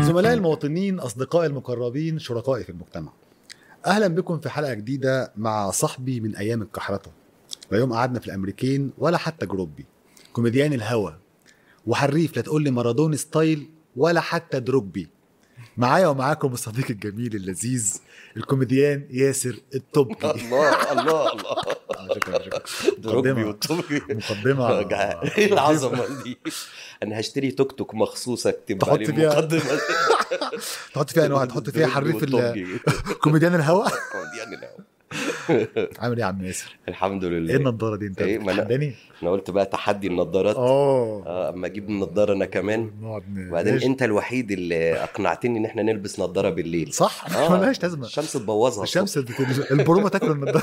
زملائي المواطنين اصدقائي المقربين شركائي في المجتمع اهلا بكم في حلقه جديده مع صاحبي من ايام الكحرطه لا يوم قعدنا في الامريكين ولا حتى جروبي كوميديان الهوا وحريف لا تقول لي مارادوني ستايل ولا حتى دروجبي معايا ومعاكم الصديق الجميل اللذيذ الكوميديان ياسر الطبي الله الله الله آه، شكرا شكرا دروجبي مقدمة. والطبي مقدمه ايه العظمه دي انا هشتري توك توك مخصوص اكتب تحط عليه فيها- مقدمه تحط فيها انواع تحط فيها حريف ال- والطبي. كوميديان الهوا يعني لا. عامل ايه يا عم ياسر؟ الحمد ايه لله النضاره دي انت إيه، ما أنا- بتتحداني؟ انا قلت بقى تحدي النضارات اه اه اما اجيب النضاره انا كمان نقعد ن- وبعدين ماشي. انت الوحيد اللي اقنعتني ان احنا نلبس نضاره بالليل صح آه، ملهاش لازمه الشمس تبوظها الشمس بت- البرومه تاكل النضاره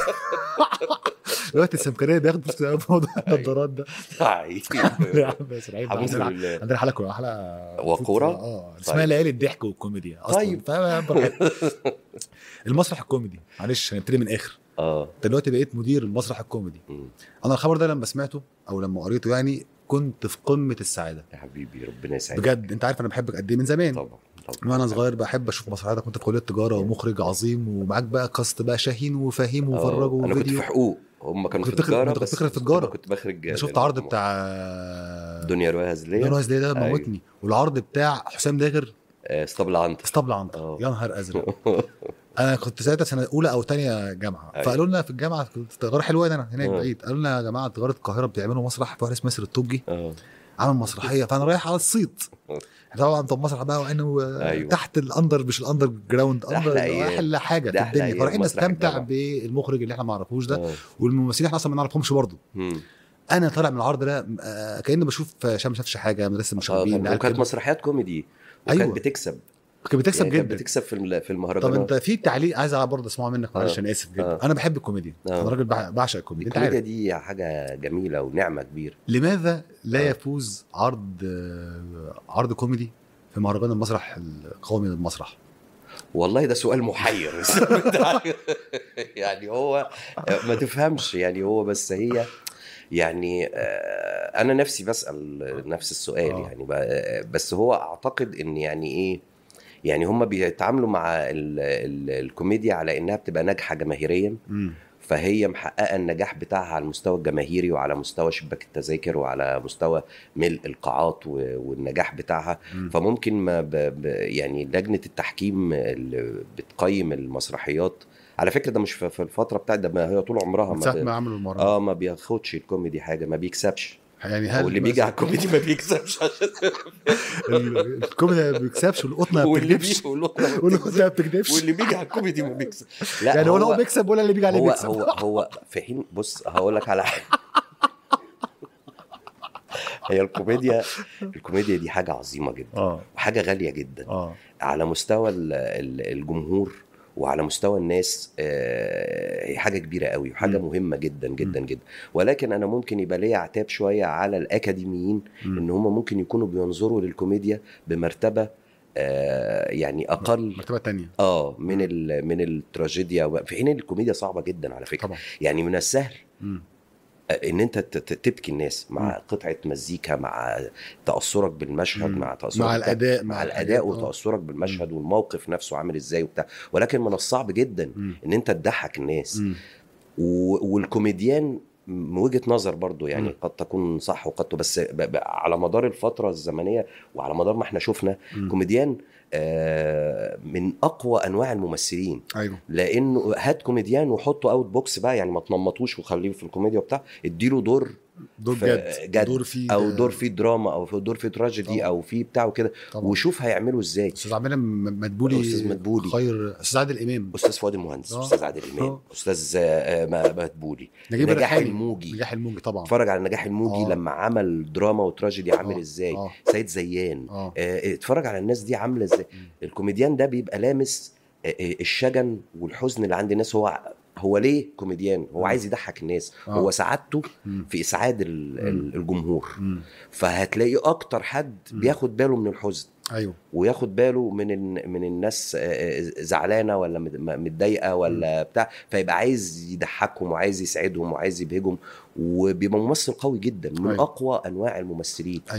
دلوقتي السمكريه بياخدوا في موضوع النضارات ده يا عم ياسر عيب الحمد عندنا لله عندنا حلقه حلقه وقورة؟ اه اسمها طيب. ليالي الضحك والكوميديا اصلا طيب. طيب المسرح الكوميدي معلش هنبتدي من الاخر اه انت دلوقتي بقيت مدير المسرح الكوميدي مم. انا الخبر ده لما سمعته او لما قريته يعني كنت في قمه السعاده يا حبيبي ربنا يسعدك بجد انت عارف انا بحبك قد ايه من زمان طبعا طبعا وانا صغير بحب اشوف مسرحياتك كنت في كليه تجاره ومخرج عظيم ومعاك بقى كاست بقى شاهين وفهيم آه، وفرج انا كنت وفيديو في حقوق هم كانوا في كنت بتخرج- تجاره كنت بس بتخرج في كنت- تجارة. كنت بخرج أنا شفت عرض بتاع دنيا رواية هزلية دنيا ده ده أيوة. موتني والعرض بتاع حسام داغر آه، اسطبل عنتر اسطبل عنتر آه. يا نهار ازرق انا كنت ساعتها سنه اولى او ثانيه جامعه أيوة. فقالوا لنا في الجامعه كنت تجاره حلوه انا هناك آه. بعيد قالوا لنا يا جماعه تجاره القاهره بتعملوا مسرح في واحد اسمه ياسر الطبي اه عامل مسرحيه فانا رايح على الصيت آه. طبعا طب مسرح بقى وانه أيوة. تحت الاندر مش الاندر جراوند ده أحلى اندر أيام. احلى حاجه ده في أحلى الدنيا أيام فرايحين مسرح نستمتع الجامعة. بالمخرج اللي احنا ما نعرفوش ده آه. والممثلين احنا اصلا ما نعرفهمش برضه مم. انا طالع من العرض ده آه، كاني بشوف شام شافش حاجه مدرسه آه، المشاغبين كان- العيال وكانت كده. مسرحيات كوميدي وكانت أيوة. بتكسب كانت بتكسب يعني كانت جدا بتكسب في الم- في طب المهرجانات انت في تعليق عايز برضه اسمعه منك معلش آه. انا اسف جدا آه. انا بحب الكوميديا آه. انا راجل بع- بعشق الكوميديا انت الكوميديا عارف دي حاجه جميله ونعمه كبيره لماذا لا آه. يفوز عرض آه، عرض كوميدي في مهرجان المسرح القومي للمسرح والله ده سؤال محير يعني هو ما تفهمش يعني هو بس هي يعني آه، انا نفسي بسال نفس السؤال آه. يعني ب- بس هو اعتقد ان يعني ايه يعني هم بيتعاملوا مع ال ال الكوميديا على انها بتبقى ناجحه جماهيريا مم. فهي محققه النجاح بتاعها على المستوى الجماهيري وعلى مستوى شباك التذاكر وعلى مستوى ملء القاعات و- والنجاح بتاعها مم. فممكن ما ب... ب... يعني لجنه التحكيم اللي بتقيم المسرحيات على فكره ده مش في في الفتره بتاعت ده ما هي طول عمرها من ساعه ما ما ب... عملوا المهرجان اه ما بياخدش الكوميدي حاجه ما بيكسبش يعني او اللي بيجي على الكوميدي ما بيكسبش عشان ال- الكوميديا ما بيكسبش والقطنه ما واللي بتكذبش بيجي واللي والقطنه ما بتكذبش واللي بيجي على الكوميدي ما بيكسب لا يعني ولا هو بيكسب ولا اللي بيجي عليه هو بيكسب هو هو في حين بص هقول لك على حاجه هي الكوميديا الكوميديا دي حاجه عظيمه جدا اه وحاجه غاليه جدا اه على مستوى ال- ال- الجمهور وعلى مستوى الناس آه، هي حاجه كبيره قوي وحاجه مم. مهمه جدا جدا جدا ولكن انا ممكن يبقى ليا عتاب شويه على الاكاديميين مم. ان هم ممكن يكونوا بينظروا للكوميديا بمرتبه آه، يعني اقل مرتبه تانية اه من ال من التراجيديا و- في حين الكوميديا صعبه جدا على فكره طبعا يعني من السهل مم. ان انت ت- ت- تبكي الناس مع مم. قطعه مزيكا مع تاثرك بالمشهد مم. مع تاثرك مع بتاع- الاداء مع الحاجات، الاداء آه. وتاثرك بالمشهد والموقف نفسه عامل ازاي وبتاع ولكن من الصعب جدا مم. ان انت تضحك الناس مم. و- والكوميديان من وجهه نظر برضو يعني مم. قد تكون صح وقد بس ب- ب- على مدار الفتره الزمنيه وعلى مدار ما احنا شفنا مم. كوميديان آه، من اقوى انواع الممثلين ايوه لانه هات كوميديان وحطه اوت بوكس بقى يعني ما تنمطوش وخليه في الكوميديا وبتاع اديله دور دور ف- جد جد دور فيه او دور فيه دراما او في دور فيه تراجيدي طبعا. او فيه بتاع وكده طبعا وشوف هيعملوا ازاي استاذ عبد المنعم مدبولي أستاذ مدبولي. خير استاذ عادل امام استاذ فؤاد المهندس آه. استاذ عادل امام آه. استاذ آه، آه، مدبولي نجيب نجاح الريحاني. الموجي. نجاح الموجي طبعا اتفرج على نجاح الموجي آه. لما عمل دراما وتراجيدي عامل آه. ازاي اه سيد زيان اه آه، اتفرج على الناس دي عامله ازاي مم. الكوميديان ده بيبقى لامس آه، آه، الشجن والحزن اللي عند الناس هو هو ليه كوميديان هو مم. عايز يضحك الناس آه. هو سعادته مم. في اسعاد ال- مم. ال- الجمهور مم. فهتلاقي اكتر حد مم. بياخد باله من الحزن ايوه وياخد باله من ال- من الناس آه، آه، زعلانه ولا مت- م- متضايقه ولا بتاع فيبقى عايز يضحكهم وعايز يسعدهم وعايز يبهجهم وبيبقى ممثل قوي جدا من أيوة. اقوى انواع الممثلين ايوه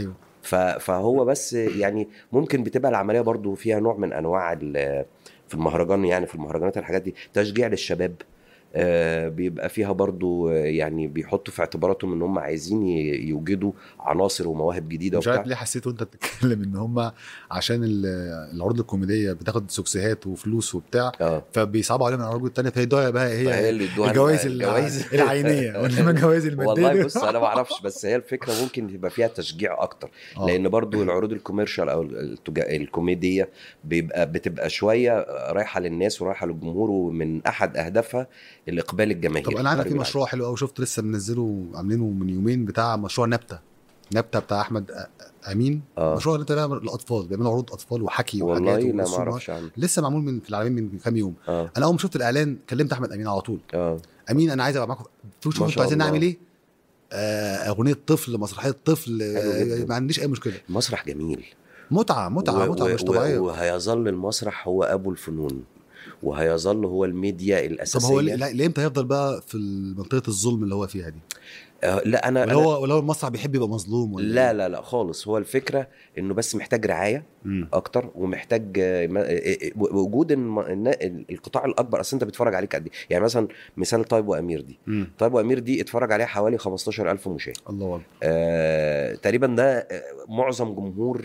ف- فهو بس يعني ممكن بتبقى العمليه برضو فيها نوع من انواع ال- في المهرجان يعني في المهرجانات الحاجات دي تشجيع للشباب آه، بيبقى فيها برضو آه، يعني بيحطوا في اعتباراتهم ان هم عايزين ي- يوجدوا عناصر ومواهب جديده مش عارف وبتاع ليه حسيت وانت بتتكلم ان هم عشان ال- العروض الكوميديه بتاخد سكسيهات وفلوس وبتاع اه فبيصعبوا عليهم العروض التانيه فيدوها بقى فهي هي اللي ادوها الجوائز لنا- الجوائز العينيه وانما الجوائز الماديه والله دي- بص انا ما اعرفش بس هي الفكره ممكن يبقى فيها تشجيع اكتر آه. لان برضو العروض الكوميرشال او التجا- الكوميديه بيبقى بتبقى شويه رايحه للناس ورايحه للجمهور ومن احد اهدافها الاقبال الجماهيري طب انا عندك في قريب مشروع حلو قوي شفت لسه منزله عاملينه من يومين بتاع مشروع نبته نبته بتاع احمد أ- امين آه. مشروع نبته ده للاطفال بيعملوا عروض اطفال وحكي والله وحاجات لا ما ورسومات. اعرفش عنه لسه معمول من في العالمين من كام يوم اه انا اول ما شفت الاعلان كلمت احمد امين على طول اه امين انا عايز ابقى معاكم شوفوا ما انتوا شاء عايزين الله. نعمل ايه آه اغنيه طفل مسرحيه طفل حلو آه جدا. ما عنديش اي مشكله المسرح جميل متعه متعه و- متعه و- مش و- طبيعيه وهيظل المسرح هو ابو الفنون وهيظل هو الميديا طب الاساسيه هو ليه ليه امتى هيفضل بقى في منطقه الظلم اللي هو فيها دي آه لا انا, ولا أنا هو ولا هو المسرح بيحب يبقى مظلوم ولا لا إيه؟ لا لا خالص هو الفكره انه بس محتاج رعايه مم. اكتر ومحتاج آه، ما- آه، آه، وجود الم- النا- القطاع الاكبر اصل انت بتتفرج عليك قد ايه يعني مثلا مثال طيب وامير دي مم. طيب وامير دي اتفرج عليها حوالي 15000 مشاهد الله اكبر آه، تقريبا ده آه، معظم جمهور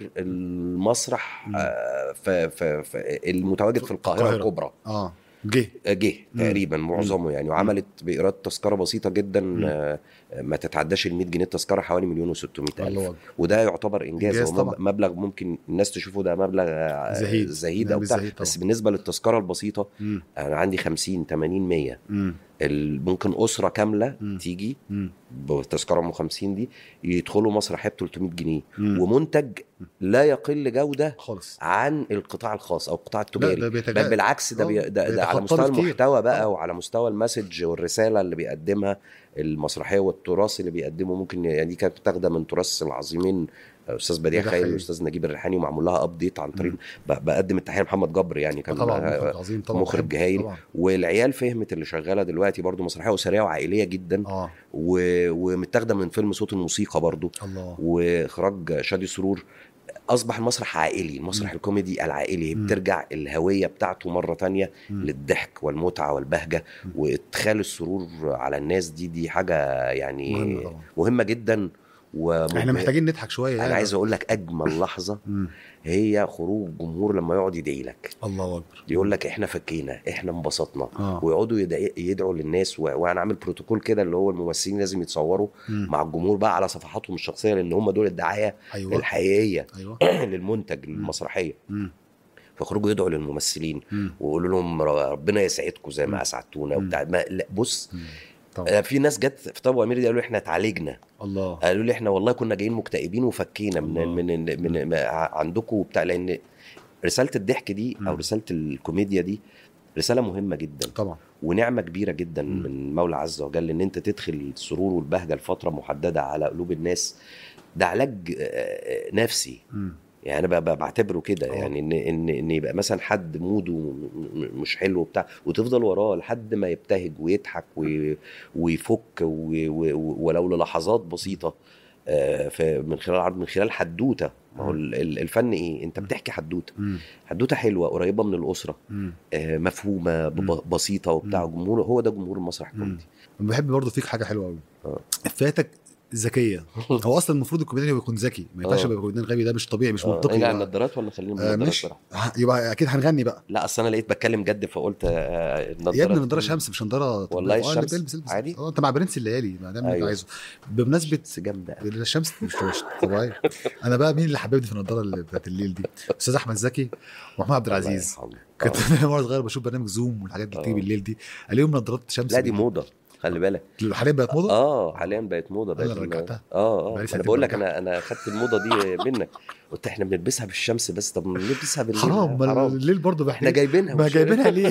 المسرح مم. آه، ف- ف- ف- المتواجد في القاهره القاهرة. الكبرى اه جه آه، جه مم. تقريبا معظمه يعني وعملت بايراد تذكره بسيطه جدا مم. آه، ما تتعداش ال 100 جنيه التذكره حوالي مليون و600 الله الف اكبر وده يعتبر انجاز, إنجاز هو طبعا. مبلغ ممكن الناس تشوفه ده مبلغ آه، زهيد. زهيد نعم، او بتاع زهيد طبعا. بس بالنسبه للتذكره البسيطه مم. انا عندي 50 80 100 مم. ال- ممكن اسره كامله مم. تيجي مم. بتذكره ام 50 دي يدخلوا مسرحيه ب 300 جنيه مم. ومنتج لا يقل جوده خالص عن القطاع الخاص او القطاع لا التجاري ده بل بيتجاوز بالعكس ده, بي... آه، ده, ده على بيتخطى مستوى كتير. المحتوى بقى آه. وعلى مستوى المسج والرساله اللي بيقدمها المسرحيه والتراث اللي بيقدمه ممكن يعني دي كانت متاخده من تراث العظيمين استاذ بديع بديع خيري خيري. والاستاذ نجيب الريحاني ومعمول لها ابديت عن طريق مم. ب- بقدم التحيه لمحمد جبر يعني كان طبعا آه، مخرج عظيم طبعا مخرج بحبه. هايل. طبعا والعيال فهمت اللي شغاله دلوقتي برضو مسرحيه اسريه وعائليه جدا اه و... ومتاخده من فيلم صوت الموسيقى برضو الله واخراج شادي سرور اصبح المسرح عائلي المسرح مم. الكوميدي العائلي مم. بترجع الهويه بتاعته مره تانية مم. للضحك والمتعه والبهجه مم. وادخال السرور على الناس دي دي حاجه يعني مهمة طبعا. مهمه جدا و احنا محتاجين نضحك شويه انا يعني. عايز اقول لك اجمل لحظه مم. هي خروج الجمهور لما يقعد يدعي لك الله اكبر يقول لك احنا فكينا احنا انبسطنا اه ويقعدوا يدعي- يدعوا للناس و- وانا عامل بروتوكول كده اللي هو الممثلين لازم يتصوروا مم. مع الجمهور بقى على صفحاتهم الشخصيه لان هم دول الدعايه ايوه الحقيقيه ايوه للمنتج للمسرحيه مم. فيخرجوا يدعوا للممثلين مم. ويقولوا لهم ر- ربنا يسعدكم زي مم. ما اسعدتونا مم. وبتاع ما لا بص مم. طبعا آه، في ناس جت في طب امير دي قالوا احنا اتعالجنا الله قالوا لي احنا والله كنا جايين مكتئبين وفكينا من الله. من من, من, من عندكم وبتاع لان رساله الضحك دي او مم. رساله الكوميديا دي رساله مهمه جدا طبعا ونعمه كبيره جدا مم. من مولى عز وجل ان انت تدخل السرور والبهجه لفتره محدده على قلوب الناس ده علاج آه، نفسي مم. يعني انا ب- ب- بعتبره كده آه. يعني ان ان ان يبقى مثلا حد موده م- م- مش حلو وبتاع وتفضل وراه لحد ما يبتهج ويضحك وي- ويفك و- و- ولو للحظات بسيطه آه، في من خلال عرض من خلال حدوته ما هو ال- ال- الفن ايه انت بتحكي حدوته مم. حدوته حلوه قريبه من الاسره مم. آه، مفهومه ب- مم. بسيطه وبتاع مم. جمهور هو ده جمهور المسرح مم. الكوميدي بحب برضه فيك حاجه حلوه قوي آه. افاتك ذكيه هو اصلا المفروض الكوميديان يكون ذكي ما ينفعش آه. يبقى كوميديان غبي ده مش طبيعي مش آه، منطقي نقلع بقى. النضارات ولا خلينا آه بالنضارات مش بصراحة؟ ه- يبقى اكيد هنغني بقى لا اصل انا لقيت بتكلم جد فقلت آه، النضارات يا ابني نضاره شمس مش نضاره والله آه، الشمس البس البس عادي؟ اه انت مع برنس الليالي ما دام انت أيوة. عايزه بمناسبه بس جامده الشمس مش مش طبيعيه انا بقى مين اللي حببني في النضاره اللي بتاعت الليل دي استاذ احمد زكي ومحمود عبد العزيز الله يرحمه. كنت آه. انا مره صغير بشوف برنامج زوم والحاجات اللي بتيجي آه. بالليل دي عليهم نضارات شمس لا دي موضه خلي بالك حاليا بقت موضه اه حاليا بقت موضه بقت أنا اللي رجعتها. اه اه بقالي انا سنتين بقول لك برجعها. انا انا خدت الموضه دي منك قلت احنا بنلبسها بالشمس بس طب ما نلبسها بالليل حرام ما حرام الليل برضه احنا بحتاج جايبينها ما مش- جايبينها ليه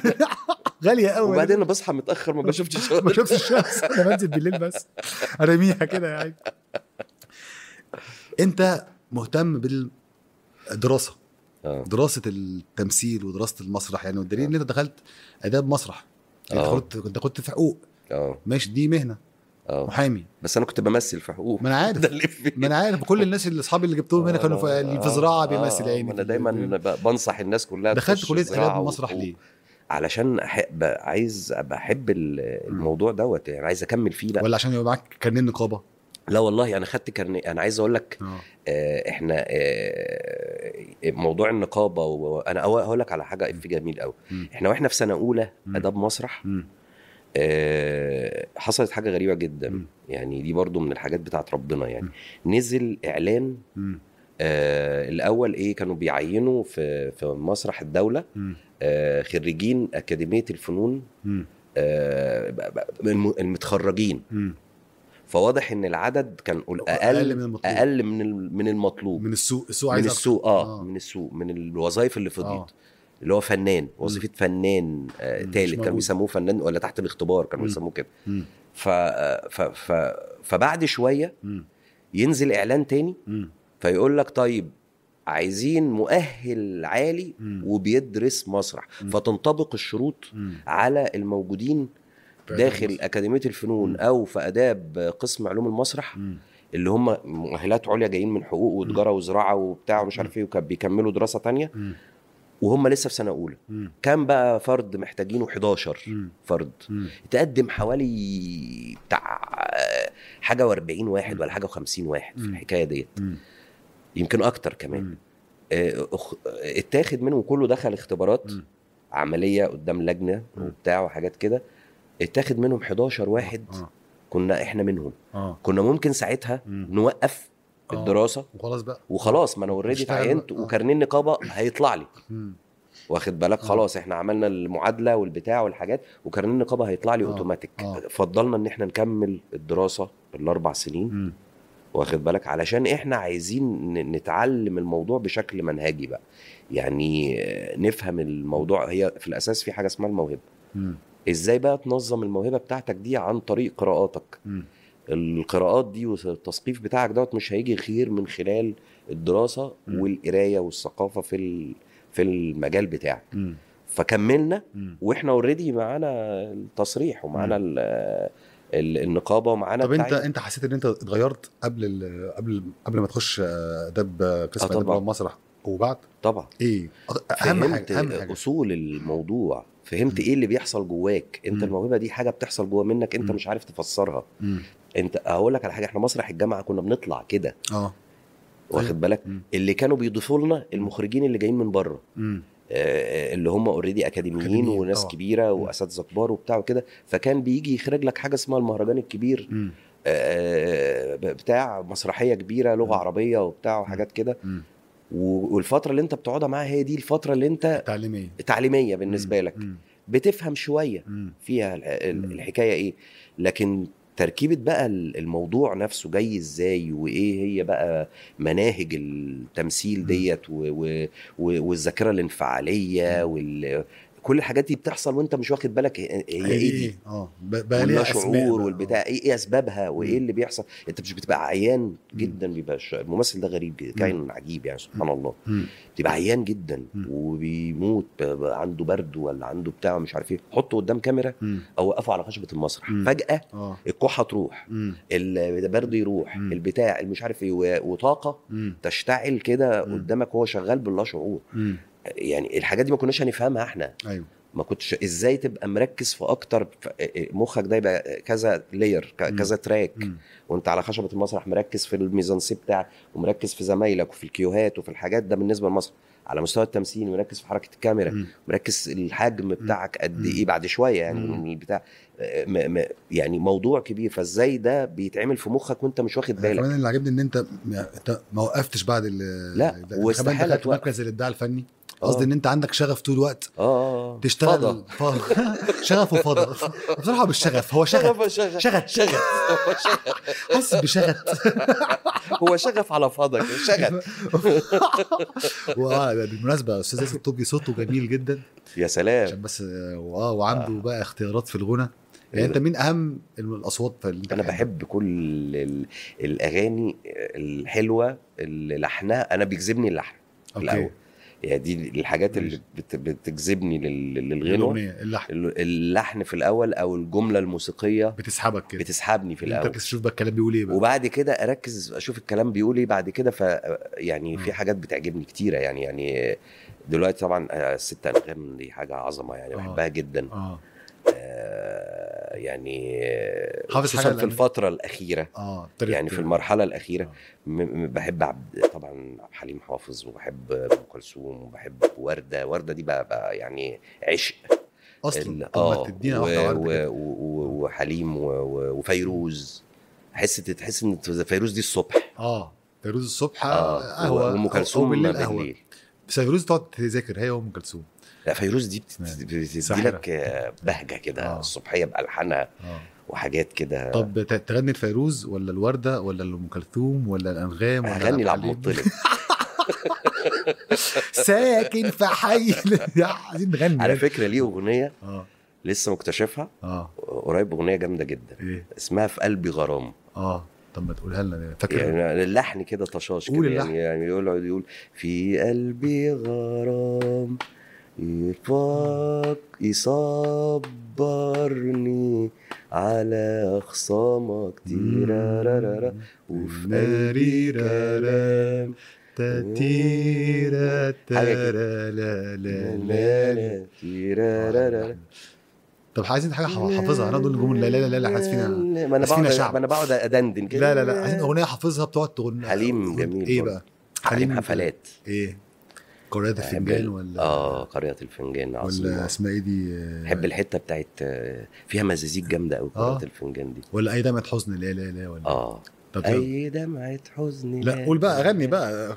غاليه قوي وبعدين انا بصحى متاخر ما بشوفش ما الشغل شفتش الشمس انا بنزل بالليل بس ارميها كده يعني انت مهتم بالدراسه اه دراسه التمثيل ودراسه المسرح يعني والدليل ان انت دخلت اداب مسرح يعني آه. انت كنت كنت كنت في حقوق اه ماشي دي مهنه اه محامي بس انا كنت بمثل في حقوق ما انا عارف ده اللي في ما انا عارف كل الناس اللي اصحابي اللي جبتهم هنا كانوا في, اللي في زراعه بيمثل يعني يعني انا دايما ب- بنصح الناس كلها دخلت تخش كليه زراعة اداب مسرح وحقوق. ليه؟ علشان أحب عايز ابقى احب ال- الموضوع دوت يعني عايز اكمل فيه بقى ولا عشان يبقى معاك كارنيه نقابه؟ لا والله انا خدت كارنيه انا عايز اقول لك اه آه، احنا آه، موضوع النقابه وانا أول هقول لك على حاجه في جميل قوي مم. احنا واحنا في سنه اولى مم. اداب مسرح مم. آه، حصلت حاجه غريبه جدا مم. يعني دي برضو من الحاجات بتاعت ربنا يعني مم. نزل اعلان مم. آه الاول ايه كانوا بيعينوا في في مسرح الدوله مم. آه خريجين اكاديميه الفنون مم. آه ب- ب- الم- المتخرجين مم. فواضح ان العدد كان قل- أقل اقل من المطلوب. اقل من ال- من المطلوب من السوق السوق من عايز السوق آه, آه. اه من السوق من الوظائف اللي فضيت آه. آه. اللي هو فنان وظيفه فنان آه مم، مش تالت كانوا موجود. بيسموه فنان ولا تحت الاختبار كانوا مم. بيسموه كده مم. ف, ف, ف فبعد شويه مم. ينزل اعلان تاني مم. فيقول لك طيب عايزين مؤهل عالي مم. وبيدرس مسرح مم. فتنطبق الشروط مم. على الموجودين في داخل مصر. اكاديميه الفنون مم. او في اداب قسم علوم المسرح مم. اللي هم مؤهلات عليا جايين من حقوق وتجاره وزراعه وبتاع ومش عارف ايه وكان بيكملوا دراسه تانية مم. وهم لسه في سنه اولى مم. كام بقى فرد محتاجينه 11 مم. فرد مم. تقدم حوالي بتاع حاجه و40 واحد ولا حاجه و50 واحد في مم. الحكايه ديت مم. يمكن اكتر كمان مم. آه، أخ- اتاخد منهم كله دخل اختبارات مم. عمليه قدام لجنه مم. وبتاع وحاجات كده اتاخد منهم 11 واحد اه كنا احنا منهم اه كنا ممكن ساعتها مم. نوقف آه. الدراسه وخلاص بقى وخلاص ما انا اوريدي اشتغل اتعينت بقى. آه. وكارنيه النقابه هيطلع لي مم. واخد بالك آه. خلاص احنا عملنا المعادله والبتاع والحاجات وكارنيه النقابه هيطلع لي آه. اوتوماتيك آه. فضلنا ان احنا نكمل الدراسه الاربع سنين مم. واخد بالك علشان احنا عايزين ن- نتعلم الموضوع بشكل منهجي بقى يعني آه، نفهم الموضوع هي في الاساس في حاجه اسمها الموهبه مم. ازاي بقى تنظم الموهبه بتاعتك دي عن طريق قراءاتك مم. القراءات دي والتثقيف بتاعك دوت مش هيجي غير من خلال الدراسه مم. والقرايه والثقافه في ال- في المجال بتاعك مم. فكملنا مم. واحنا اوريدي معانا التصريح ومعانا ال- ال- النقابه ومعانا طب انت التعيين. انت حسيت ان انت اتغيرت قبل ال- قبل قبل ما تخش آه، اداب آه، قسم آه، اداب طبعاً. مسرح وبعد طبعا ايه اهم فهمت حاجه اهم حاجه اصول الموضوع فهمت مم. ايه اللي بيحصل جواك انت مم. الموهبه دي حاجه بتحصل جوا منك انت مم. مش عارف تفسرها مم. انت هقول لك على حاجه احنا مسرح الجامعه كنا بنطلع كده اه واخد بالك مم. اللي كانوا بيضيفوا لنا المخرجين اللي جايين من بره مم. آه، اللي هم اوريدي اكاديميين أكاديميين، وناس طبعا. كبيره واساتذه كبار وبتاع وكده فكان بيجي يخرج لك حاجه اسمها المهرجان الكبير مم. آه، بتاع مسرحيه كبيره لغه مم. عربيه وبتاع وحاجات كده مم. و- والفتره اللي انت بتقعدها معاها هي دي الفتره اللي انت تعليميه تعليميه بالنسبه لك مم. بتفهم شويه مم. فيها ال- ال- مم. الحكايه ايه لكن تركيبه بقى ال- الموضوع نفسه جاي ازاي وايه هي بقى مناهج التمثيل مم. ديت و- و- و- والذاكره الانفعاليه مم. وال كل الحاجات دي بتحصل وانت مش واخد بالك هي هي هي ايه دي اه ب- بقى ليها واللا أسماء شعور بقى. والبتاع ايه ايه اسبابها وايه مم. اللي بيحصل انت مش بتبقى عيان جدا بيبقى ش- الممثل ده غريب جدا كائن عجيب يعني سبحان الله مم. بتبقى عيان جدا مم. وبيموت بقى عنده برد ولا عنده بتاع مش عارف ايه حطه قدام كاميرا مم. او وقفه على خشبه المسرح مم. فجاه اه الكحه تروح مم. البرد يروح مم. البتاع اللي مش عارف ايه و- وطاقه مم. تشتعل كده مم. قدامك وهو شغال باللا شعور مم. يعني الحاجات دي ما كناش هنفهمها احنا ايوه ما كنتش ازاي تبقى مركز في اكتر ف- مخك ده يبقى كذا لاير مم. كذا تراك مم. وانت على خشبه المسرح مركز في الميزانسي بتاعك ومركز في زمايلك وفي الكيوهات وفي الحاجات ده بالنسبه للمسرح على مستوى التمثيل مركز في حركه الكاميرا مم. مركز الحجم بتاعك قد مم. ايه بعد شويه يعني مم. من البتاع آه، م- م- يعني موضوع كبير فازاي ده بيتعمل في مخك وانت مش واخد أنا بالك كمان اللي عجبني ان انت م- انت ما وقفتش بعد ال لا، ده. أنت واستحالة كمان دخلت توقف. مركز الابداع الفني آه. قصدي ان انت عندك شغف طول الوقت اه اه آه. تشتغل فضا. ف... شغف وفضا بصراحه بالشغف هو شغف شغف شغف شغف. شغف هو شغف حاسس بشغف هو شغف على فضا كده، شغف واه بالمناسبه استاذ ياسر الطبي صوته جميل جدا يا سلام عشان بس آه، واه وعنده بقى اختيارات في الغنى يعني انت مين اهم الاصوات اللي انت انا بتحبها؟ بحب كل ال- الاغاني الحلوه اللي لحنها انا بيجذبني اللحن اوكي الاول يعني دي الحاجات اللي بت- بتجذبني لل- للغنوه الاغنيه اللحن اللحن في الاول او الجمله الموسيقيه بتسحبك كده بتسحبني في انت الاول تركز تشوف بقى الكلام بيقول ايه بقى وبعد كده اركز اشوف الكلام بيقول ايه بعد كده ف يعني في آه. حاجات بتعجبني كتيره يعني يعني دلوقتي طبعا آه، الست انغام دي حاجه عظمه يعني آه. بحبها جدا اه آه، يعني آه، حافظ خصوصا حاجة في لأن- الفتره الاخيره اه ابتدت- يعني في المرحله الاخيره آه. م- م- بحب عبد طبعا عبد الحليم حافظ وبحب ام كلثوم وبحب ورده ورده دي بقى, بقى يعني عشق اصلا ال- طب ما تدينا واحده و- واحده و- كده. و- و- وحليم و- و- وفيروز احس تحس ان فيروز دي الصبح اه فيروز الصبح اه قهوه وام أو- أو كلثوم بالليل بالليل, قهوه بس فيروز تقعد تذاكر هي وام كلثوم لا فيروز دي بت- نعم. بتدي ساحرة. لك آه، بهجه كده آه. الصبحيه بالحانها اه وحاجات كده طب ت- تغني الفيروز ولا الورده ولا ام كلثوم ولا الانغام ولا اغني عبد لعبد الحليم؟ المطلب ساكن في حي يا عايزين نغني على فكره ليه اغنيه اه لسه مكتشفها اه قريب اغنيه جامده جدا ايه اسمها في قلبي غرام اه طب ما تقولها لنا فاكر يعني اللحن كده طشاش قول كده اللحن. يعني يعني يقول يقول في قلبي غرام يفك يصبرني على خصامك تيرارارارا وفي قلبي كلام تاتيرا حاجة كده. تارا لا لا لا لا تيرارارارا طب عايزين حاجه حافظها انا دول الجمل لا لا لا لا حاسس فينا ما انا حاسس فينا بقعد شعب. ما انا بقعد ادندن كده لا لا لا عايزين اغنيه حافظها بتقعد تغني حليم جميل ايه برضه. بقى حليم حفلات ايه قارئة الفنجان ولا اه قرية الفنجان ولا عظيمة اسمها ايه دي آه، بحب الحته بتاعت آه، فيها مزازيك جامده قوي آه. قرية الفنجان دي ولا اي دمعة حزن لا لا لا ولا اه طب يلا. اي دمعه حزن لا قول بقى اغني بقى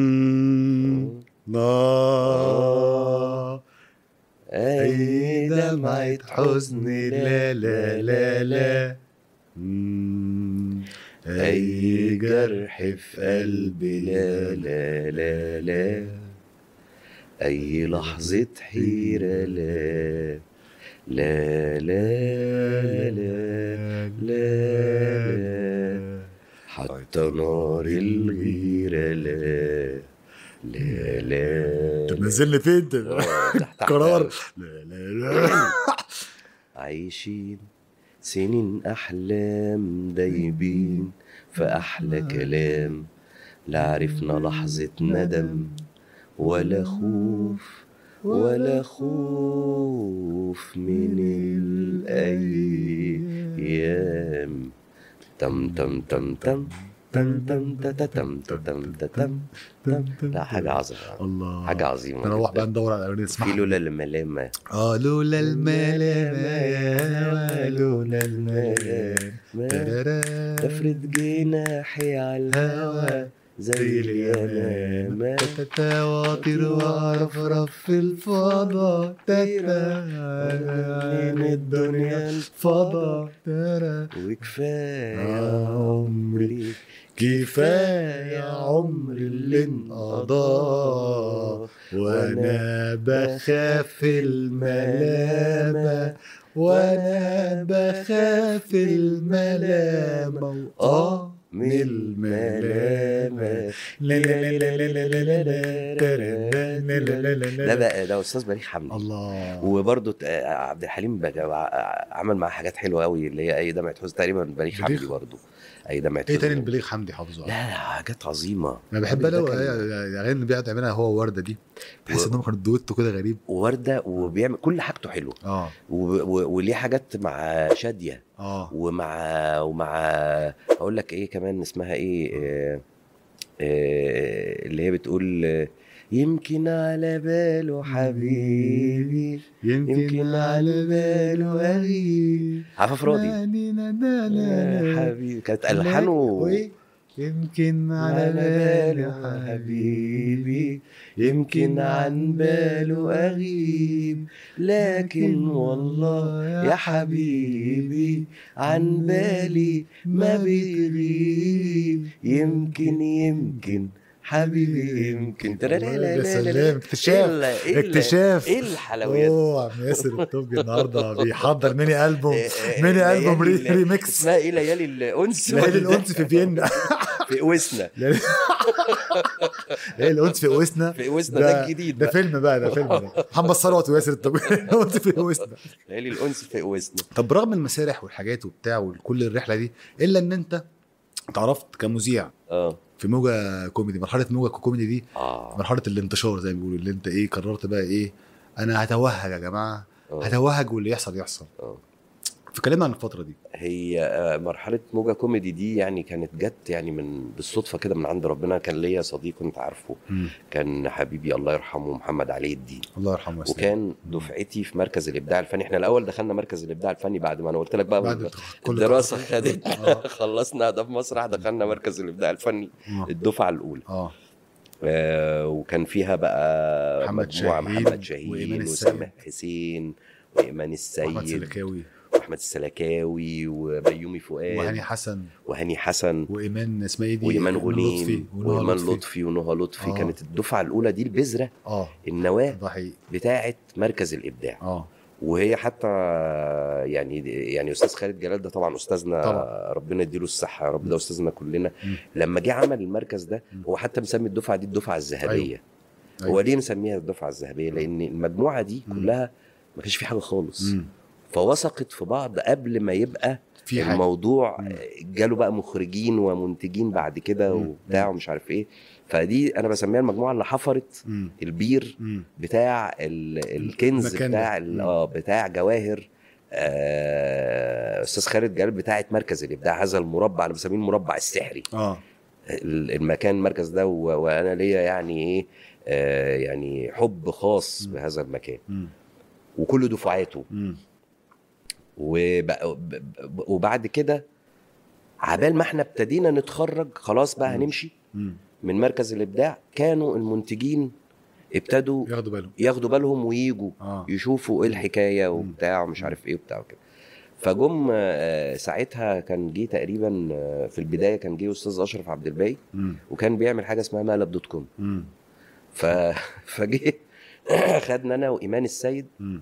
نا اي دمعه حزن لا لا لا لا مم. اي جرح في قلبي لا لا لا لا اي لحظه حيره لا لا لا لا لا لا حتى نار الغيرة لا لا لا طب نزلني فين انت آه، تحت- تحت قرار أوي. لا لا لا عايشين سنين أحلام دايبين في أحلى كلام لا عرفنا لحظة ندم ولا خوف ولا خوف من الأيام تم تم تم تم تم تم تا تا تم تا تم تا تم تم لا حاجة عظيمة الله حاجة عظيمة نروح جداً. بقى ندور على الاغاني في نسمعها لولا الملامة اه لولا الملامة يا لولا الملامة ترارا. تفرد جناحي على الهوا زي اليمامة تاتا واطير وارفرف في الفضاء تاتا من الدنيا الفضاء تارا. وكفاية يا عمري كفاية عمر اللي انقضى وانا بخاف الملامة وانا بخاف الملامة اه من الملامة لا لا لا لا لا لا لا لا لا لا لا لا لا بقى ده استاذ بليغ حمدي الله وبرضه ت- عبد الحليم بقى عمل معاه حاجات حلوه قوي اللي هي اي دمعه حزن تقريبا بليغ حمدي بليغ؟ برضه اي دمعه ايه حزن. تاني البليغ حمدي حافظه لا لا حاجات عظيمه انا بحب الراجل قوي ده كان- الاغاني اللي بيقعد يعملها هو وورده دي بحس و- انهم كانوا دويتو كده غريب وورده وبيعمل كل حاجته حلوه اه و- و- وليه حاجات مع شاديه اه ومع ومع اقول لك ايه كمان اسمها ايه آه، آه، اللي هي بتقول آه، يمكن على باله حبيبي يمكن على باله غريب عفاف راضي يا حبيبي كانت الحانه وإيه؟ يمكن على على باله باله حبيبي يمكن عن باله أغيب لكن والله يا حبيبي عن بالي ما بتغيب يمكن يمكن حبيبي يمكن يا سلام اكتشاف اكتشاف ايه الحلويات اوه عم ياسر الطوبي النهارده بيحضر ميني البوم إيه- إيه- ميني البوم ري- ليالي ال- ريميكس اسمها ايه ليالي الانس ليالي الانس في فيينا في وسنا ليالي- ايه الانس في قوسنا في وسنا ده الجديد ده بقى فيلم بقى ده فيلم ده محمد ثروت وياسر الطويل الانس في قوسنا ليالي الانس في وسنا طب برغم المسارح والحاجات وبتاع وكل الرحله دي الا ان انت اتعرفت كمذيع اه في موجه كوميدي مرحله موجه كوميدي دي اه مرحله الانتشار زي ما بيقولوا اللي انت ايه قررت بقى ايه انا هتوهج يا جماعه آه. هتوهج واللي يحصل يحصل آه. فكلمنا عن الفتره دي هي آه، مرحلة موجة كوميدي دي يعني كانت جت يعني من بالصدفة كده من عند ربنا كان ليا صديق كنت عارفه كان حبيبي الله يرحمه محمد علي الدين الله يرحمه ويسلمه. وكان دفعتي في مركز الابداع الفني احنا الاول دخلنا مركز الابداع الفني بعد ما انا قلت لك بقى بعد كل الدراسه التخصصات. خدت اه خلصنا اداب مسرح دخلنا مركز الابداع الفني اه الدفعه الاولى اه آه وكان فيها بقى محمد مجموعه شاهين محمد شاهين وإيمان وسامح حسين وايمان واحمد السيد سلكاوي واحمد السلكاوي وبيومي فؤاد وهاني حسن وهاني حسن وايمان اسمها ايه دي وايمان لطفي غنيم ونهى وايمان لطفي ونهى لطفي آه. كانت الدفعه الاولى دي البذره اه النواه ده حقيقي بتاعه مركز الابداع اه وهي حتى يعني يعني استاذ خالد جلال ده طبعا استاذنا طبعا. ربنا يديله الصحه يا رب ده استاذنا كلنا مم. لما جه عمل المركز ده مم. هو حتى مسمي الدفعه دي الدفعه الذهبيه أيوة. هو ليه مسميها الدفعه الذهبيه لان المجموعه دي مم. كلها ما كانش في حاجه خالص مم. فوثقت في بعض قبل ما يبقى في حاجه الموضوع مم. جاله بقى مخرجين ومنتجين بعد كده مم. وبتاع ومش عارف ايه فدي انا بسميها المجموعه اللي حفرت مم. البير مم. بتاع ال- الكنز المكان ده. بتاع ال- مم. اه بتاع جواهر آه، استاذ خالد جلال بتاعه مركز الابداع هذا المربع انا بسميه المربع السحري اه ال- المكان المركز ده و- وانا ليا يعني ايه آه، يعني حب خاص مم. بهذا المكان مم. وكل دفعاته مم. وب- ب- ب- وبعد كده عبال ما احنا ابتدينا نتخرج خلاص بقى مم. هنمشي مم. من مركز الابداع كانوا المنتجين ابتدوا ياخدوا بالهم ياخدوا بالهم ويجوا اه يشوفوا ايه الحكايه مم. وبتاع ومش عارف ايه وبتاع وكده فجم آه، ساعتها كان جه تقريبا آه، في البدايه كان جه استاذ اشرف عبد الباقي مم. وكان بيعمل حاجه اسمها مقلب دوت كوم مم. ف... فجه خدنا انا وايمان السيد مم.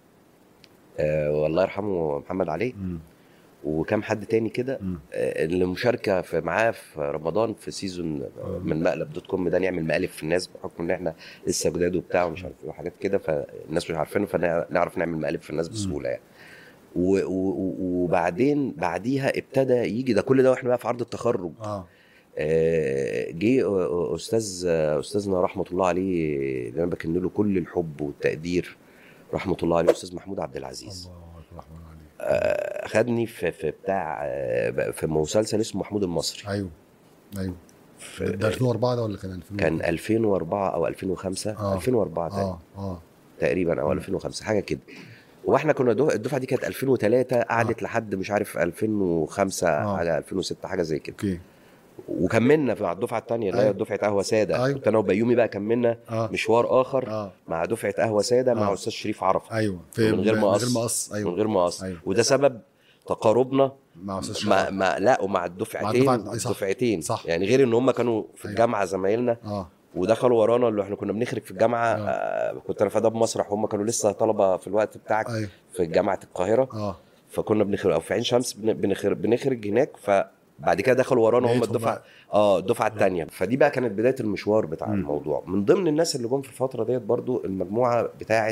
آه، والله يرحمه محمد علي مم. وكام حد تاني كده مم. آه، اللي مشاركه في معاه في رمضان في سيزون آه. من مقلب دوت كوم ده نعمل مقالب في الناس بحكم ان احنا لسه جداد وبتاع ومش عارف ايه وحاجات كده فالناس مش عارفينه فنعرف نعمل مقالب في الناس بسهوله يعني و- و- و- وبعدين بعديها ابتدى يجي ده كل ده واحنا بقى في عرض التخرج اه آه، جه آه، استاذ آه، استاذنا رحمه الله عليه اللي انا بكن له كل الحب والتقدير رحمه الله عليه استاذ محمود عبد العزيز الله الرحمن عليه آه، خدني في في بتاع آه، في مسلسل اسمه محمود المصري ايوه ايوه في- ده 2004 ده ولا كان 2000 كان 2004 او 2005 آه. 2004 تقريبا, اه اه تقريبا او 2005 حاجه كده واحنا كنا دو- الدفعه دي كانت 2003 قعدت لحد مش عارف 2005 آه. على 2006 حاجه زي كده اوكي وكملنا مع الدفعه الثانيه اللي هي أيوة. دفعه قهوه ساده أيوة. كنت انا وبيومي بقى كملنا اه مشوار اخر اه مع دفعه قهوه ساده مع آه. استاذ شريف عرفه ايوه في من غير من مقص. غير مقص من ايوه غير مقص أيوة. وده سبب تقاربنا مع استاذ مع, شرف مع لا ومع الدفعتين مع الدفعة- صح. الدفعتين صح. يعني غير ان هم كانوا في أيوة. الجامعه زمايلنا اه ودخلوا ورانا اللي احنا كنا بنخرج في الجامعه آه. آه. كنت انا في اداب مسرح وهم كانوا لسه طلبه في الوقت بتاعك ايوه في جامعه القاهره اه فكنا بنخرج او في عين شمس بن- بنخرج, بنخرج هناك فبعد كده دخلوا ورانا هم لقيتهم الدفعه بقى. اه الدفعه الثانيه فدي بقى كانت بدايه المشوار بتاع مم. الموضوع من ضمن الناس اللي جم في الفتره ديت برضو المجموعه بتاعه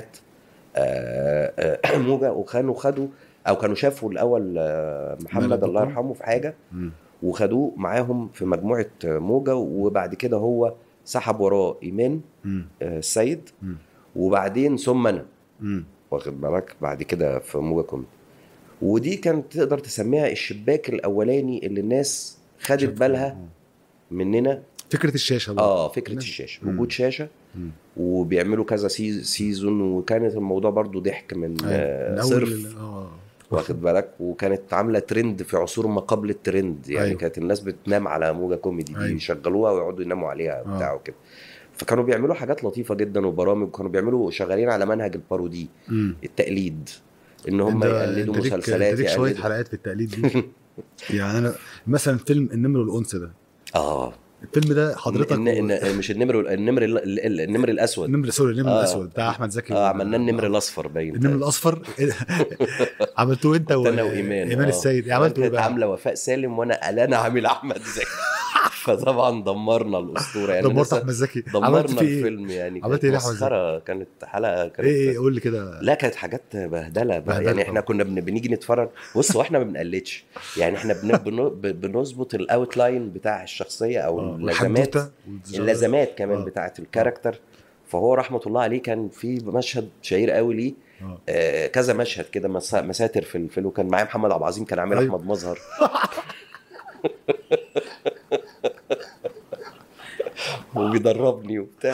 آه، آه، موجه وكانوا خدوا او كانوا شافوا الاول آه، محمد مالك الله دكتور؟ يرحمه في حاجه مم. وخدوه معاهم في مجموعه آه، موجه وبعد كده هو سحب وراه ايمان مم. آه، السيد مم. وبعدين ثم انا مم. واخد بالك بعد كده في موجه كوميدي ودي كانت تقدر تسميها الشباك الاولاني اللي الناس خدت شايف- بالها آه. مننا فكره الشاشه بقى. اه فكره الناس- الشاشه مم. وجود شاشه مم. وبيعملوا كذا سي- سيزون وكانت الموضوع برضو ضحك من أيوة. آه من اول صرف ال- اه واخد بالك وكانت عامله ترند في عصور ما قبل الترند يعني أيوة. كانت الناس بتنام على موجه كوميدي دي أيوة. يشغلوها ويقعدوا يناموا عليها آه. وبتاع وكده فكانوا بيعملوا حاجات لطيفه جدا وبرامج وكانوا بيعملوا شغالين على منهج البارودي مم. التقليد ان هم أنت- يقلدوا أنت ليك- مسلسلات أنت ليك شويه يقلدوا حلقات في التقليد دي يعني انا مثلا فيلم النمر والانثى ده اه الفيلم ده حضرتك إن إن مش النمر النمر ال- ال- النمر الاسود النمر سوري النمر آه. الاسود بتاع احمد زكي اه عملناه النمر الاصفر باين النمر الاصفر عملتوه انت و... انا وايمان ايمان آه. السيد عملته ايه كانت بقى؟ عامله وفاء سالم وانا انا عامل احمد زكي فطبعا دمرنا الاسطوره يعني دمرت لسه احمد زكي عملت دمرنا فيه ايه؟ الفيلم يعني عملت كانت ايه لأحمد زكي؟ مسخره كانت حلقه كانت ايه ايه قول لي كده لا كانت حاجات بهدله بقى بهدلة يعني احنا طبعا. كنا بن- بنيجي نتفرج بص هو احنا ما بنقلدش يعني احنا بن- بن- ب- بنظبط الاوت لاين بتاع الشخصيه او آه، اللازمات والحدوتة والز- اللازمات كمان آه. بتاعت الكاركتر فهو رحمه الله عليه كان في مشهد شهير قوي ليه آه. آه كذا مشهد كده مسا- مساتر في الفيلم وكان معايا محمد عبد العظيم كان عامل أيوة. احمد مظهر وبيدربني وبتاع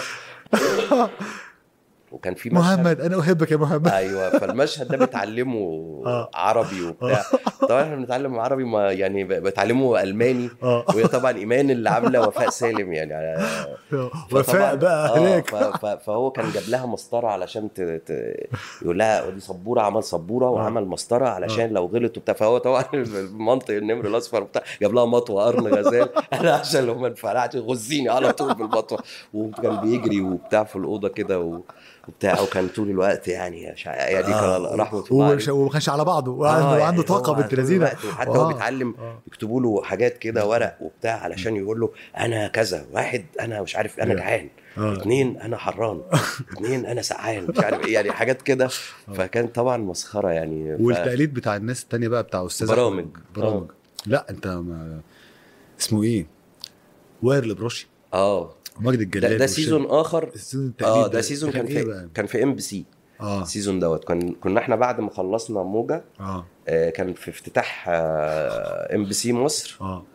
وكان في مشهد محمد انا احبك يا محمد ايوه فالمشهد ده بتعلمه آه. عربي وبتاع طبعا احنا بنتعلم عربي ما يعني ب- بتعلمه الماني اه وهي طبعا ايمان اللي عامله وفاء سالم يعني على وفاء فطبعاً- بقى آه، هناك ف- ف- فهو كان جاب لها مسطره علشان ت... ت... يقول لها دي سبوره عمل سبوره وعمل مسطره علشان لو غلط وبتاع فهو طبعا المنطق النمر الاصفر وبتاع جاب لها مطوه قرن غزال انا عشان لو ما انفعلتش غزيني على طول بالمطوه وكان بيجري وبتاع في الاوضه كده و... وبتاع وكان طول الوقت يعني شع... يعني كان رحمه الله ومش- عليه وما كانش على بعضه آه، وعنده يعني وعنده هو طاقه بنت طول لذينه الوقت وحتى آه. هو بيتعلم آه. يكتبوا له حاجات كده ورق وبتاع علشان يقول له انا كذا واحد انا مش عارف انا Yeah. جعان آه. اثنين انا حران اثنين انا سقعان مش عارف ايه يعني حاجات كده فكان طبعا مسخره يعني ف... والتقليد بتاع الناس التانية بقى بتاع استاذ برامج. أحمد. برامج لا انت ما اسمه ايه وائل البروشي اه ومجد ده, الجلال ده والشركة. سيزون اخر السيزون التقليد اه ده سيزون كان ايه في بقى؟ كان في ام بي سي اه السيزون دوت كان كنا احنا بعد ما خلصنا موجه اه آه كان في افتتاح ام بي سي مصر اه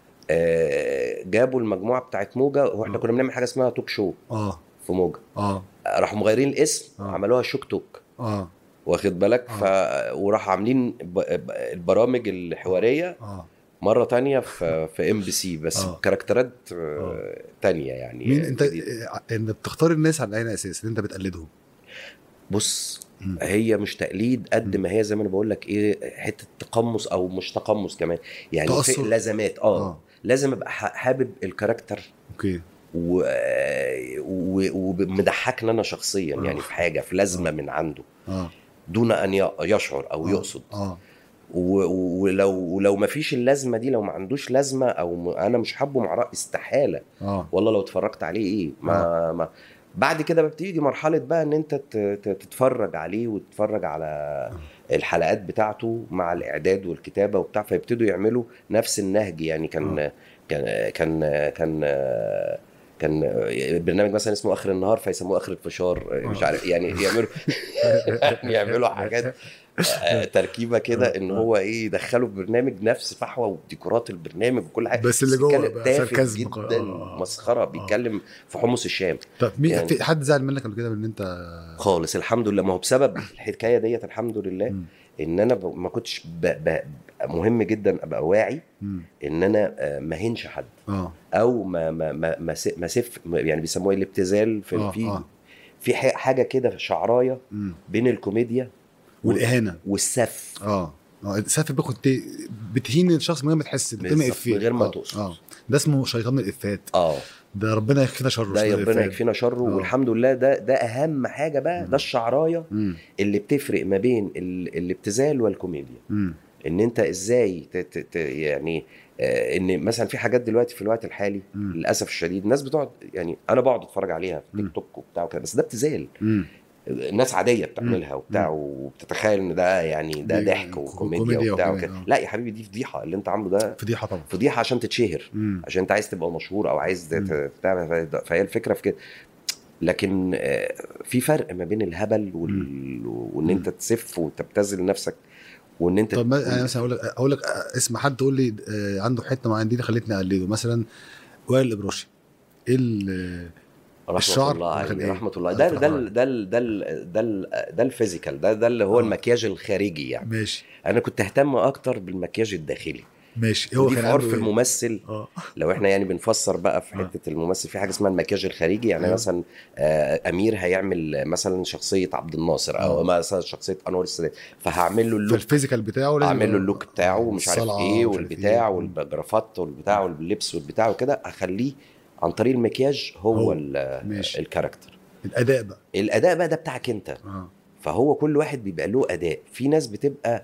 آه جابوا المجموعه بتاعت موجه واحنا آه. كنا بنعمل حاجه اسمها توك شو اه في موجه اه راحوا مغيرين الاسم آه. وعملوها شوك توك اه واخد بالك ف وراحوا عاملين ب... ب... البرامج الحواريه اه مره تانية في في ام بي سي بس آه. كاركترات آه. تانية يعني مين انت جديدة. آه، انت بتختار الناس على اي اساس ان انت بتقلدهم بص مم. هي مش تقليد قد مم. ما هي زي ما انا بقول لك ايه حته تقمص او مش تقمص كمان يعني تأثر. في لازمات اه, اه لازم ابقى ح- حابب الكاركتر اوكي و... و... ومضحكني انا شخصيا آه. يعني في حاجه في لازمه من عنده اه دون ان ي- يشعر او آه. يقصد اه و- و- ولو ولو ما فيش اللازمه دي لو ما عندوش لازمه او م... انا مش حابه مع استحاله اه والله لو اتفرجت عليه ايه ما, ما بعد كده بتيجي مرحله بقى ان انت ت- ت- تتفرج عليه وتتفرج على الحلقات بتاعته مع الاعداد والكتابه وبتاع فيبتدوا يعملوا نفس النهج يعني كان آه. كان كان كان كان برنامج مثلا اسمه اخر النهار فيسموه اخر الفشار مش آه. عارف يعني يعملوا يعملوا حاجات آه، تركيبه كده ان آه. هو ايه يدخلوا برنامج نفس فحوى وديكورات البرنامج وكل حاجه بس اللي جوه بيتكلم بقى تافه ساركازم جدا آه. مسخره بيتكلم في حمص الشام طب مين يعني- في حد زعل منك قبل كده من ان انت خالص الحمد لله ما هو بسبب الحكايه ديت الحمد لله مم. ان انا ب- ما كنتش ب... ب... مهم جدا ابقى واعي مم. ان انا آه، ما هنش حد اه او ما ما ما ما س- ما سف يعني بيسموها إيه؟ الابتذال في آه، في آه. في ح- حاجه كده شعرايه مم. بين الكوميديا والاهانه والسف اه اه سافر بقى كنت بتهين الشخص من غير ما تحس بترمي بالظبط، افيه من غير ما آه، تقصد. اه ده اسمه شيطان الافات اه ده ربنا يكفينا شره ده شيطان ربنا الإفات. يكفينا شره آه. والحمد لله ده ده اهم حاجه بقى مم. ده الشعرايه مم. اللي بتفرق ما بين ال... الابتذال والكوميديا مم. ان انت ازاي ت... ت... ت... يعني آه، ان مثلا في حاجات دلوقتي في الوقت الحالي مم. للاسف الشديد الناس بتقعد يعني انا بقعد اتفرج عليها في مم. تيك توك وبتاع وكده بس ده ابتذال مم. الناس عاديه بتعملها وبتاع مم. وبتتخيل ان ده يعني ده دي ضحك كو- وكوميديا كوميديا وبتاع وكده، وكده آه. لا يا حبيبي دي فضيحه اللي انت عامله ده فضيحه طبعا فضيحه عشان تتشهر مم. عشان انت عايز تبقى مشهور او عايز مم. ت- بتاع فهي الفكره في كده لكن آه، في فرق ما بين الهبل وال... وان انت تسف وتبتذل نفسك وان انت طب ما- يعني مثلا اقول لك اقول لك اسم حد تقول لي آه، عنده حته معينه دي خلتني اقلده مثلا وائل الابراشي ايه ال- رحمه الشعر الله دخل عليه إيه؟ رحمه الله ده رحمة ده الله. ال- ده ال- ده ال- ده ال- ده الفيزيكال ده ده اللي هو آه. المكياج الخارجي يعني ماشي انا كنت اهتم اكتر بالمكياج الداخلي ماشي هو ودي كان في عرف عنده إيه؟ الممثل اه لو احنا يعني بنفسر بقى في آه. حته الممثل في حاجه اسمها المكياج الخارجي يعني أيوه. مثلا آه، امير هيعمل مثلا شخصيه عبد الناصر او آه. مثلا شخصيه انور السادات فهعمل له اللوك فالفيزيكال بتاعه لازم اعمل له يبقى- اللوك بتاعه ومش عارف الصلعة ايه ومش عارف والبتاع إيه. والجرافات والبتاع واللبس والبتاع وكده اخليه عن طريق المكياج هو, هو. ال- ماشي. الكاركتر الاداء بقى الاداء بقى ده بتاعك انت اه فهو كل واحد بيبقى له اداء في ناس بتبقى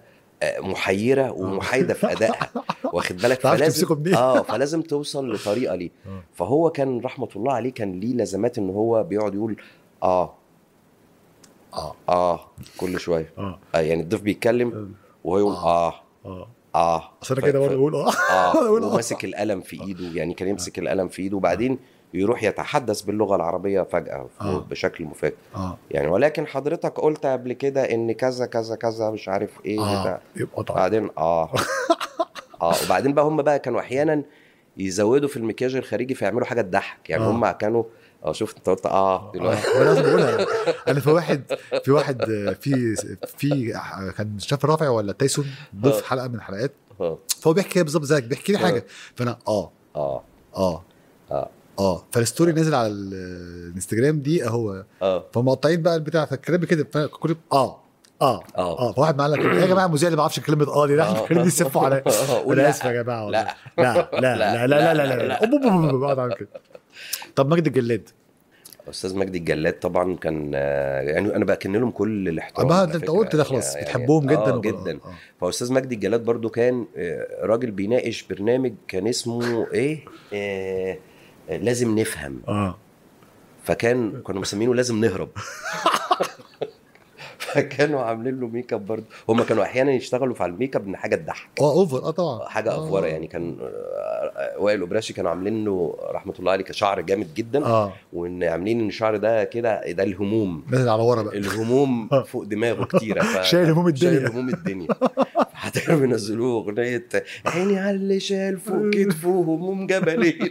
آه، محيره ومحايده في ادائها واخد بالك تعرف فلازم تمسكه منين؟ اه فلازم توصل لطريقه ليه آه. فهو كان رحمه الله عليه كان ليه لازمات ان هو بيقعد يقول اه اه اه كل شويه اه آه يعني الضيف بيتكلم وهو يقول آه. اه اه اه اصل انا ف- كده ف- برضه بقول اه اه بقول آه. وماسك القلم في ايده يعني كان يمسك القلم في ايده وبعدين يروح يتحدث باللغه العربيه فجاه آه. بشكل مفاجئ اه يعني ولكن حضرتك قلت قبل كده ان كذا كذا كذا مش عارف ايه اه بتاع يبقى طبعا بعدين اه اه وبعدين بقى هم بقى كانوا احيانا يزودوا في المكياج الخارجي فيعملوا حاجه تضحك يعني آه. هم كانوا اه شفت انت قلت اه دلوقتي اه وانا لازم بقولها انا في واحد في واحد آه، في في كان شاف رافع ولا تايسون ضيف آه. حلقه من الحلقات اه فهو بيحكي كده بالظبط زيك بيحكي لي آه. حاجه فانا اه اه اه اه اه فالستوري نزل على ال- الانستجرام دي اهو اه فمقطعين بقى البتاع فالكلام كده فكل اه اه اه اه فواحد معلق كده، يا جماعه المذيع اللي ما بيعرفش كلمه اه دي راح آه. الكلام دي يسفوا عليا آه، قول انا لا. اسف يا جماعه والله. لا لا لا لا لا لا لا لا لا. أوب، أوب، أوب، أوب، بقعد اعمل كده طب مجد الجلاد استاذ مجدي الجلاد طبعا كان آه، يعني انا بكن لهم كل الاحترام ما على انت فكرة. قلت ده خلاص يعني- بتحبهم جدا آه وخلاص. جدا آه. فاستاذ مجدي الجلاد برضو كان آه، راجل بيناقش برنامج كان اسمه ايه آه آه، لازم نفهم اه فكان كانوا مسمينه لازم نهرب فكانوا عاملين له ميك اب برضه هم كانوا احيانا يشتغلوا في الميك اب ان حاجه تضحك اه اوفر اه طبعا حاجه آه. افوره يعني كان آه، وائل القبراشي كانوا عاملين له رحمه الله عليه كشعر جامد جدا اه وان عاملين ان الشعر ده كده ده الهموم نازل على ورا بقى الهموم فوق دماغه كتيره ف... شايل هموم الدنيا. شايل هموم الدنيا حتى بينزلوه اغنيه عيني على اللي شال فوق كتفه هموم جبلين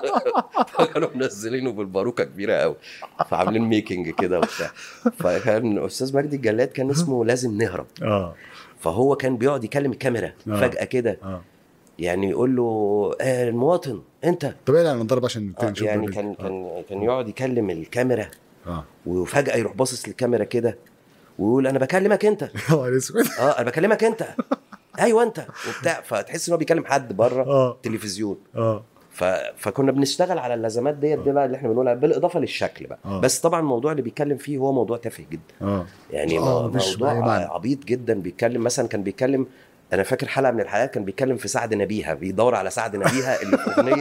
فكانوا منزلينه بالباروكه كبيره قوي فعاملين ميكنج كده وبتاع فكان استاذ مجدي الجلاد كان اسمه لازم نهرب اه فهو كان بيقعد يكلم الكاميرا آه. فجاه كده اه يعني يقول له آه المواطن انت طب ايه انا نضرب عشان آه نشوف يعني ده. كان كان كان يقعد يكلم الكاميرا اه وفجاه يروح باصص للكاميرا كده ويقول انا بكلمك انت يا نهار اسود اه انا بكلمك انت ايوه انت وبتاع فتحس ان هو بيكلم حد بره اه تلفزيون اه ف... فكنا بنشتغل على اللازمات ديت دي بقى اللي احنا بنقولها بالاضافه للشكل بقى آه. بس طبعا الموضوع اللي بيتكلم فيه هو موضوع تافه جدا اه يعني آه، مو- مش موضوع بأي معنى. عبيط جدا بيتكلم مثلا كان بيتكلم انا فاكر حلقه من الحلقات كان بيتكلم في سعد نبيها بيدور على سعد نبيها اللي في اغنيه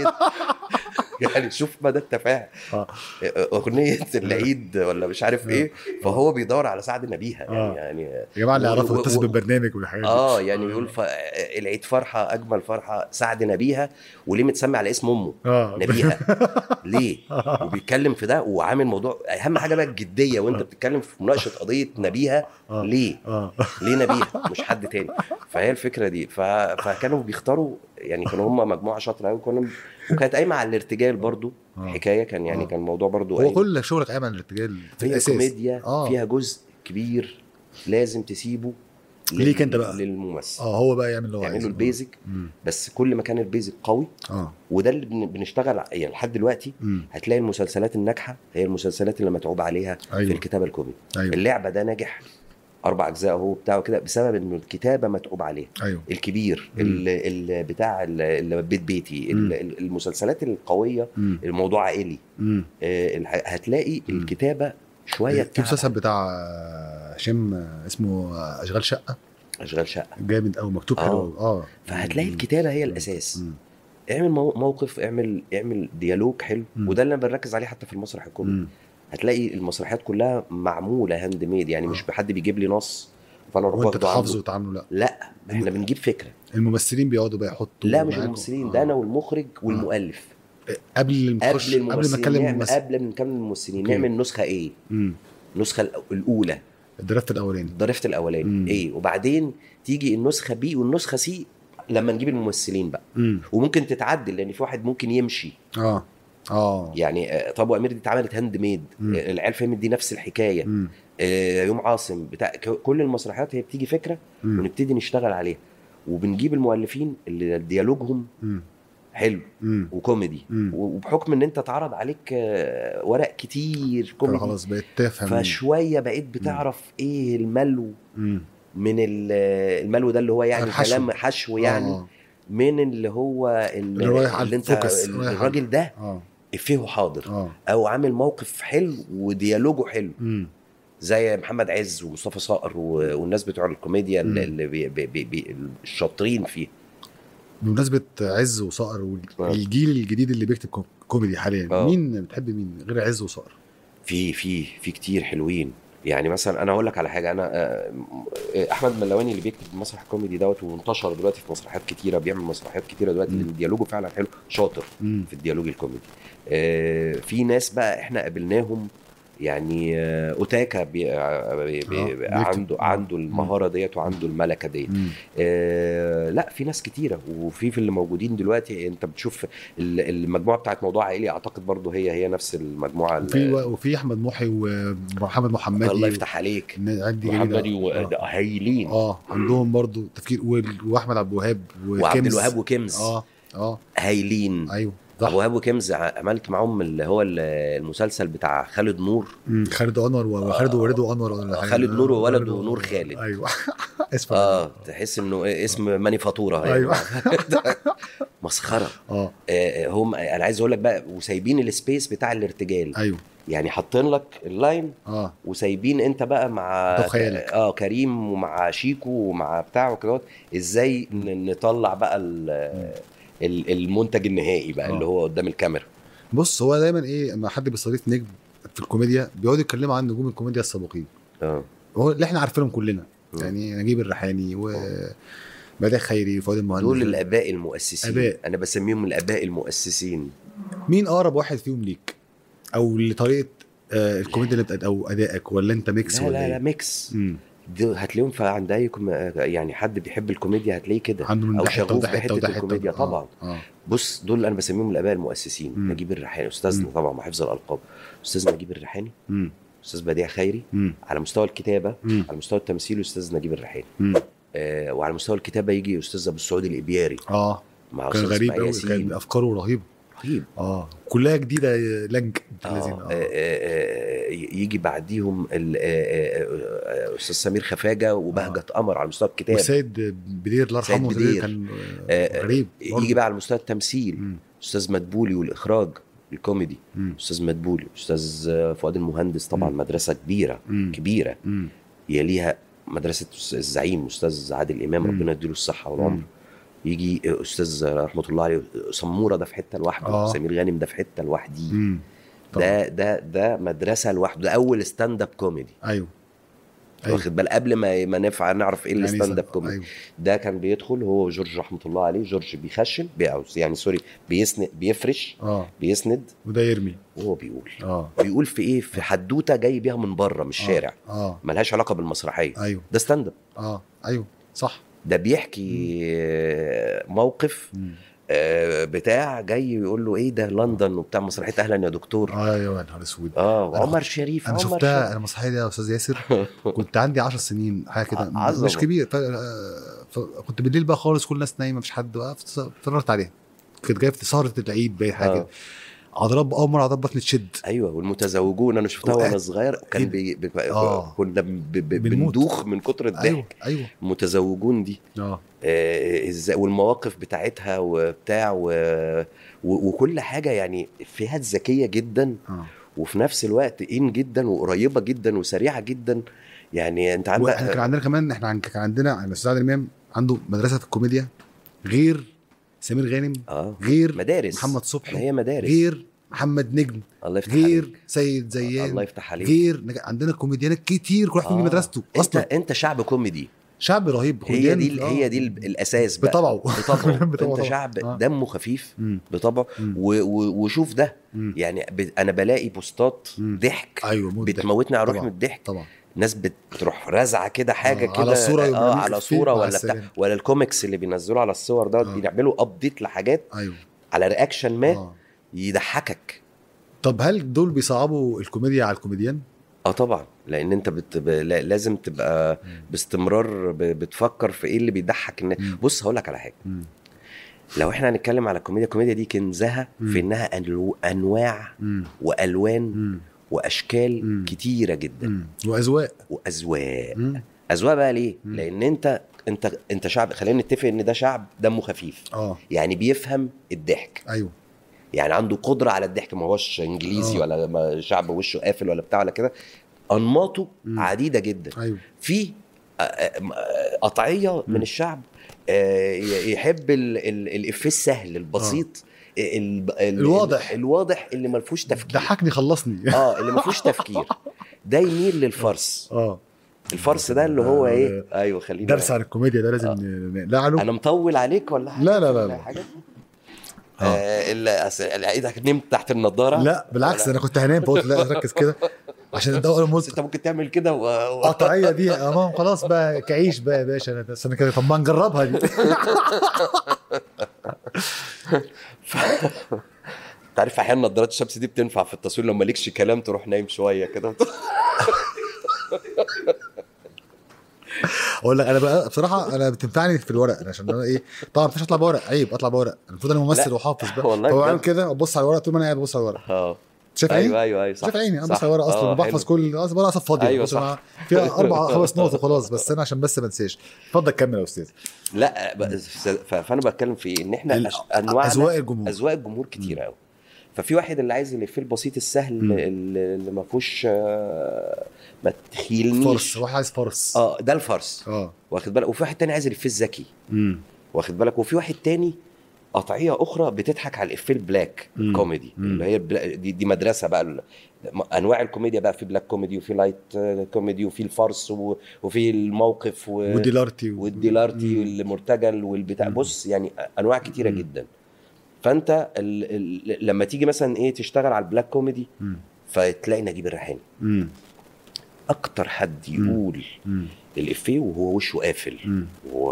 يعني شوف مدى التفاهه اه اغنيه العيد ولا مش عارف ايه فهو بيدور على سعد نبيها آه. يعني يعني يا جماعه اللي و- يعرفوا و- يتصل و- بالبرنامج والحاجات دي اه يعني بيقول ف... العيد فرحه اجمل فرحه سعد نبيها وليه متسمي على اسم امه اه نبيها ليه وبيتكلم في ده وعامل موضوع اهم حاجه بقى الجديه وانت بتتكلم في مناقشه قضيه نبيها آه. ليه اه ليه نبيها مش حد تاني فهي الفكره دي ف... فكانوا بيختاروا يعني كانوا هم مجموعه شاطره قوي كنا وكانت قايمه على الارتجال برضو آه. حكايه كان يعني آه. كان الموضوع برضو هو قايم. كل شغلك قايم على الارتجال في هي الاساس كوميديا آه. فيها جزء كبير لازم تسيبه لل- ليك أنت بقى. للممثل اه هو بقى يعمل اللي هو تعمل له عايزه. البيزك مم. بس كل ما كان البيزك قوي اه وده اللي بن- بنشتغل ع- يعني لحد دلوقتي مم. هتلاقي المسلسلات الناجحه هي المسلسلات اللي متعوب عليها في ايوه الكتابه الكوميدي ايوه اللعبه ده ناجح اربع اجزاء اهو بتاعه كده بسبب انه الكتابه متعوب عليها ايوه الكبير مم. ال- ال- بتاع ال- ال- بيت بيتي مم. ال- ال- المسلسلات القويه مم. الموضوع عائلي مم. آه، الح- هتلاقي مم. الكتابه شويه في بتاع مسلسل بتاع آه، هشام آه، اسمه آه، اشغال شقه اشغال شقه جامد قوي مكتوب آه. حلو أوي. اه فهتلاقي مم. الكتابه هي الاساس مم. اعمل مو- موقف اعمل اعمل ديالوج حلو مم. وده اللي أنا بنركز عليه حتى في المسرح الكوميدي مم. هتلاقي المسرحيات كلها معموله هاند ميد يعني مش بحد بيجيب لي نص فانا اروح وانت واخده تحافظه عنده. وتعامله لا لا احنا بنجيب فكره الممثلين بيقعدوا بقى يحطوا لا مش معاكم. الممثلين آه. ده انا والمخرج والمؤلف قبل ما قبل تخش قبل ما الممثلين اتكلم نعمل الممثل قبل ما نكمل الممثلين أوكي. نعمل نسخه ايه مم. النسخه الأ- الاولى الدرافت الاولاني الدرافت الاولاني مم. ايه وبعدين تيجي النسخه بي والنسخه سي لما نجيب الممثلين بقى مم. وممكن تتعدل لان في واحد ممكن يمشي اه اه يعني آه، طب وامير دي اتعملت هاند ميد مم. آه، العيال فهمت دي نفس الحكايه مم. آه، يوم عاصم بتاع ك- كل المسرحيات هي بتيجي فكره مم. ونبتدي نشتغل عليها وبنجيب المؤلفين اللي ديالوجهم مم. حلو مم. وكوميدي مم. وبحكم ان انت اتعرض عليك آه، ورق كتير كوميدي خلاص بقيت تفهم فشويه بقيت بتعرف ايه الملو مم. من ال- الملو ده اللي هو يعني الحشو. كلام حشو يعني اه من اللي هو اللي رايح على اللي انت الفوكس، رايح على- الراجل ده اه افيه حاضر اه او عامل موقف حلو وديالوجه حلو مم. زي محمد عز ومصطفى صقر و- والناس بتوع الكوميديا مم. اللي- اللي بي بي بي بي الشاطرين فيه بمناسبه عز وصقر آه. والجيل الجديد اللي بيكتب كو- كوميدي حاليا آه. مين بتحب مين غير عز وصقر في في في كتير حلوين يعني مثلا انا اقول لك على حاجه انا آه، آه، احمد ملواني اللي بيكتب مسرح كوميدي دوت وانتشر دلوقتي في مسرحيات كتيره بيعمل مسرحيات كتيره دلوقتي مم. لان ديالوجه فعلا حلو شاطر مم. في الديالوج الكوميدي آه، في ناس بقى احنا قابلناهم يعني آه، اوتاكا بي آه، بي بي آه، بيكتب. عنده آه. عنده المهاره ديت وعنده الملكه ديت مم. آه، لا في ناس كتيره وفي في اللي موجودين دلوقتي انت بتشوف ال- المجموعه بتاعت موضوع عائلي اعتقد برضو هي هي نفس المجموعه ال- وفي وفي احمد محي ومحمد محمدي الله يفتح عليك عندي محمدي جميلة. و- هايلين اه عندهم برضو تفكير وال- واحمد عبد الوهاب وعبد وكنز. الوهاب وكمز اه اه هايلين ايوه ابو صح وهاب وكمز ع- عملت معاهم اللي هو ال- المسلسل بتاع خالد نور مم. خالد انور وخالد وولده انور ولا حاجة. خالد نور وولده نور خالد. ايوه اسم اه تحس انه إيه اسم مانيفاتوره يعني. أيوة. مسخره اه آه، هم انا عايز اقول لك بقى وسايبين السبيس بتاع الارتجال ايوه يعني حاطين لك اللاين اه وسايبين انت بقى مع ده خيالك. اه كريم ومع شيكو ومع بتاع وكده ازاي ن- نطلع بقى ال- ال- المنتج النهائي بقى آه. اللي هو قدام الكاميرا بص هو دايما ايه اما حد بيستضيف نجم في الكوميديا بيقعدوا يتكلموا عن نجوم الكوميديا السابقين اه هو اللي احنا عارفينهم كلنا مم. يعني نجيب الريحاني وبديع خيري وفؤاد المهندس دول الاباء المؤسسين آباء. انا بسميهم الاباء المؤسسين مين اقرب واحد فيهم ليك او لطريقه آه الكوميديا اللي بتقد او ادائك ولا انت ميكس لا ولا لا لا ايه ميكس مم. دول هتلاقيهم في عند اي كوم- يعني حد بيحب الكوميديا هتلاقيه كده عنده من او ده حته شغوف وده حته بحته وده حته الكوميديا آه، طبعا اه بص دول انا بسميهم الاباء المؤسسين مم. نجيب الريحاني استاذنا مم. طبعا مع حفظ الالقاب استاذ نجيب الريحاني مم. استاذ بديع خيري مم. على مستوى الكتابه مم. على مستوى التمثيل استاذ نجيب الريحاني مم. آه وعلى مستوى الكتابه يجي استاذ ابو السعود الابياري اه مع كان استاذ غريب اسماعيل قوي كان ياسين افكاره رهيبه رهيب اه كلها جديده لنج بنت آه اللذين. آه آه آه يجي بعديهم ال- آه، آه، آه، استاذ سمير خفاجه وبهجه قمر على مستوى الكتاب وسيد بدير الله سيد يرحمه بدير. سيد كان آه، آه آه، غريب يجي بقى على مستوى التمثيل مم. استاذ مدبولي والاخراج الكوميدي مم. استاذ مدبولي استاذ آه، فؤاد المهندس طبعا مم. مدرسه كبيره مم. كبيره مم. يليها مدرسه الزعيم استاذ عادل امام مم. ربنا يديله الصحه والعمر مم. يجي استاذ رحمه الله عليه سموره ده في حته لوحده آه. سمير غانم ده في حته لوحديه مم. طبعا. ده ده ده مدرسه لوحده ده اول ستاند اب كوميدي ايوه ايوه واخد بال قبل ما ما نفع نعرف ايه يعني الستاند اب س- كوميدي ايوه ده كان بيدخل هو وجورج رحمه الله عليه جورج بيخشن بي أو يعني سوري بيسند بيفرش اه بيسند وده يرمي وهو بيقول اه بيقول في ايه في حدوته جاي بيها من بره من الشارع اه ملهاش علاقه بالمسرحيه ايوه ده ستاند اب اه ايوه صح ده بيحكي آه، موقف مم. آه، بتاع جاي يقول له ايه ده لندن وبتاع مسرحيه اهلا يا دكتور ايوه يا نهار اسود اه أنا عمر شريف انا عمر شفتها شريف. انا المسرحيه دي يا استاذ ياسر كنت عندي 10 سنين حاجه كده ع- عظمة. مش كبير ف... فكنت بالليل بقى خالص كل الناس نايمه مفيش حد بقى اتفرجت عليها كنت جايه في سهره العيد باين حاجه آه. كده عضلات اول مره عضلات بطني تشد ايوه والمتزوجون انا شفتها وانا وقعت. صغير إيه كان ده؟ بي... بي... آه. كنا ب... ب... بنموت. بندوخ من كتر الضحك ايوه ايوه المتزوجون دي اه آه، ازاي والمواقف بتاعتها وبتاع و... و... وكل حاجه يعني فيها ذكيه جدا اه وفي نفس الوقت ان جدا وقريبه جدا وسريعه جدا يعني انت واحنا كان عندك عندنا كمان احنا عن- كان عندنا عند الاستاذ عادل امام عنده مدرسه الكوميديا غير سمير غانم اه غير مدارس محمد ما صبحي هي مدارس غير محمد نجم الله يفتح غير عليك سيد زيان الله يفتح عليك غير نج- عندنا كوميديانات كتير كل واحد فيهم آه. ليه مدرسته انت اصلا انت شعب كوميدي شعب رهيب هي كوميديان دي ال- آه. هي دي ال- الاساس بقى بطبعه بطبعه بطبعه انت طبعا. شعب آه. دمه خفيف مم. بطبعه مم. و... و... وشوف ده مم. يعني ب... انا بلاقي بوستات مم. ضحك ايوه موت ضحك. بتموتني على روحي طبعا. من الضحك طبعا ناس بتروح رازعه كده حاجه آه، كده على صورة يقوم اه راميك على إفيه صوره مع ولا بتاع السلامة. ولا الكوميكس اللي بينزلوا على الصور دوت آه. بيعملوا ابديت لحاجات ايوه على رياكشن ما آه. يضحكك طب هل دول بيصعبوا الكوميديا على الكوميديان؟ اه طبعا لان انت بت... ب... لا- لازم تبقى باستمرار ب... بتفكر في ايه اللي بيضحك الناس مم. بص هقول لك على حاجه مم. لو احنا هنتكلم على الكوميديا الكوميديا دي كنزها مم. في انها أنلو... انواع مم. والوان مم. واشكال مم. كتيره جدا مم. واذواق واذواق مم. اذواق بقى ليه مم. لان انت انت انت شعب خلينا نتفق ان ده شعب دمه خفيف اه يعني بيفهم الضحك ايوه يعني عنده قدره على الضحك ما هوش انجليزي آه. ولا ما شعب وشه قافل ولا بتاع ولا كده انماطه مم. عديده جدا ايوه في آه، آه، آه، قطعيه من مم. الشعب آه، ي- يحب ال- ال- الافيه السهل البسيط ال- ال- الواضح. الواضح اللي ما فيهوش تفكير ضحكني خلصني اه اللي ما فيهوش تفكير ده يميل للفرس اه الفرس ده اللي هو آه، ايه ايوه خلينا درس عن الكوميديا ده لازم آه. نقلع له انا مطول عليك ولا حاجه لا، لا، لا، ولا لا. حاجه آه. آه ال- أصل ايدك نمت تحت النضاره لا بالعكس ولا- انا كنت هنام فقلت لا ركز كده عشان الدواء بس الموت انت ممكن تعمل كده و... و... قطعيه دي امام خلاص بقى كعيش بقى يا باشا انا بس انا كده طب ما نجربها دي انت عارف احيانا نظارات الشمس دي بتنفع في التصوير لما ليكش كلام تروح نايم شويه كده اقول لك انا بقى بصراحه انا بتنفعني في الورق أنا عشان انا ايه طبعا مش هطلع بورق عيب اطلع بورق المفروض انا ممثل لا، وحافظ بقى والله هو بجد. عامل كده ابص على الورق طول ما انا قاعد ببص على الورق اه شايف عيني ايوه ايوه ايوه صح شايف عيني انا صح. ببص على الورق اصلا آه، وبحفظ حلو. كل ورقه اصلا فاضيه أيوة بص صح. مع- فيها اربع خمس نقط وخلاص بس انا عشان بس ما انساش اتفضل كمل يا استاذ لا بس- ف- فانا بتكلم في إيه؟ ان احنا ال- أش- انواع اذواق الجمهور اذواق الجمهور كتير قوي ففي واحد اللي عايز الافيه البسيط السهل مم. اللي اللي ما فيهوش آه، ما تخيلنيش فرص واحد عايز فرص اه ده الفرس اه واخد بالك وفي واحد تاني عايز الافيه الذكي امم واخد بالك وفي واحد تاني قطعيه اخرى بتضحك على الافيه البلاك مم. كوميدي مم. اللي هي البلا- دي, دي مدرسه بقى ال- م- انواع الكوميديا بقى في بلاك كوميدي وفي لايت آه، كوميدي وفي الفرس و- وفي الموقف و... وديلارتي و- والديلارتي مم. والمرتجل والبتاع مم. بص يعني انواع كتيره مم. جدا فانت ال... ال... لما تيجي مثلا ايه تشتغل على البلاك كوميدي مم. فتلاقي نجيب الريحاني مم. اكتر حد مم. يقول مم. الافيه وهو وشه قافل مم.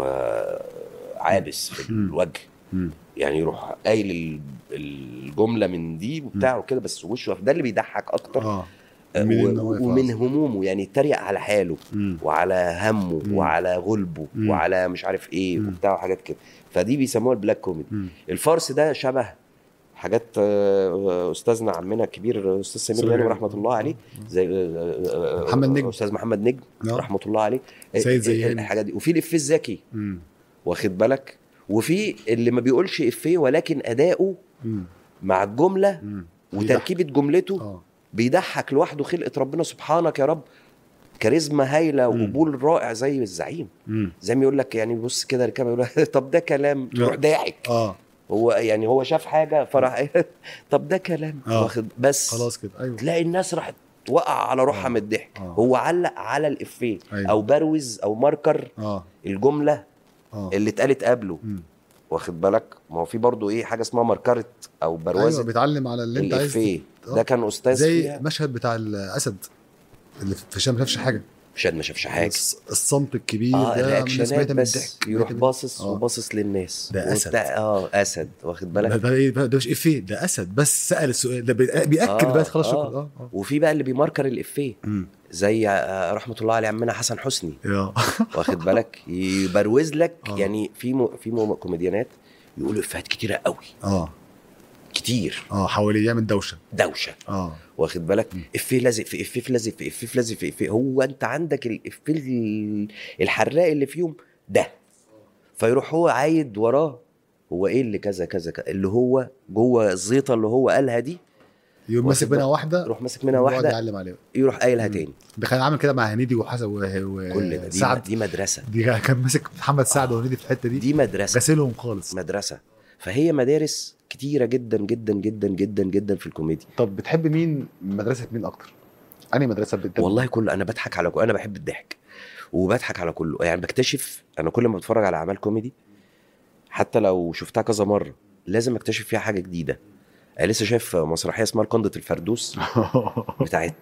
وعابس في مم. الوجه مم. يعني يروح قايل ال- الجمله من دي وبتاع وكده بس وشه قافل. ده اللي بيضحك اكتر اه آه، من و- إنه واقف ومن أصلاً. همومه يعني يتريق على حاله مم. وعلى همه مم. وعلى غلبه مم. وعلى مش عارف ايه مم. وبتاع وحاجات كده فدي بيسموها البلاك كوميدي مم. الفارس ده شبه حاجات آه، استاذنا عمنا الكبير استاذ سمير سمير غانم غانم. رحمه الله عليه زي آه، آه، محمد نجم. استاذ محمد نجم آه. رحمه الله عليه سيد آه، زيان. الحاجات دي وفي الافيه الذكي مم. واخد بالك وفي اللي ما بيقولش افيه ولكن اداؤه مم. مع الجمله مم. وتركيبه جملته اه بيضحك لوحده خلقه ربنا سبحانك يا رب كاريزما هايله مم. وقبول رائع زي الزعيم مم. زي ما يقول لك يعني بص كده الكاميرا يقول لك طب ده كلام لا. تروح ضاحك اه هو يعني هو شاف حاجه فراح إيه؟ طب ده كلام آه. واخد بس خلاص كده ايوه تلاقي الناس راحت توقع على روحها آه. من الضحك آه. هو علق على الافيه أيوة. او بروز او ماركر اه الجمله اه اللي اتقالت قبله مم. واخد بالك ما هو في برضه ايه حاجه اسمها ماركره او ايوه بروزه بيتعلم على اللي انت عايز الافيه آه. ده كان استاذ زي فيها مشهد بتاع الاسد اللي في هشام ما شافش حاجه مشهد ما شافش حاجه الص- الصمت الكبير اه ده الناس الرياكشنات ميتة من بس الضحك يروح ميتة من- باصص آه. وباصص للناس ده أسد. وبتاع- اه اسد واخد بالك ده, ده, ايه ده ده مش افيه ده اسد بس سال السؤال ده بي- بياكد آه، بس خلاص آه. شكرا اه اه وفي بقى اللي بيماركر الافيه مم. زي آه، رحمه الله عليه عمنا حسن حسني يا واخد بالك يبروز لك آه. يعني في م... في م... كوميديانات يقولوا افيهات كتيره قوي اه كتير اه حواليه يعمل دوشه دوشه اه واخد بالك م. افيه لازق في افيه في لازق في افيه في لازق في افيه هو انت عندك الافيه ال- الحراق اللي فيهم ده فيروح هو عايد وراه هو ايه اللي كذا كذا كذا اللي هو جوه الزيطه اللي هو قالها دي يقوم واخد ماسك منها بالك؟ واحده يروح ماسك منها ويقعد واحده يعلم عليها يروح قايلها مم. تاني ده كان عامل كده مع هنيدي وحسن و- و- كل ده دي, سعد دي مدرسه دي كان ماسك محمد سعد وهنيدي في الحته دي دي مدرسه غسلهم خالص مدرسه فهي مدارس كتيره جدا جدا جدا جدا جدا في الكوميديا طب بتحب مين مدرسه مين اكتر؟ انهي مدرسه بتحب؟ والله كله انا بضحك على كله انا بحب الضحك وبضحك على كله يعني بكتشف انا كل ما بتفرج على اعمال كوميدي حتى لو شفتها كذا مره لازم اكتشف فيها حاجه جديده انا لسه شايف مسرحيه اسمها القندة الفردوس بتاعت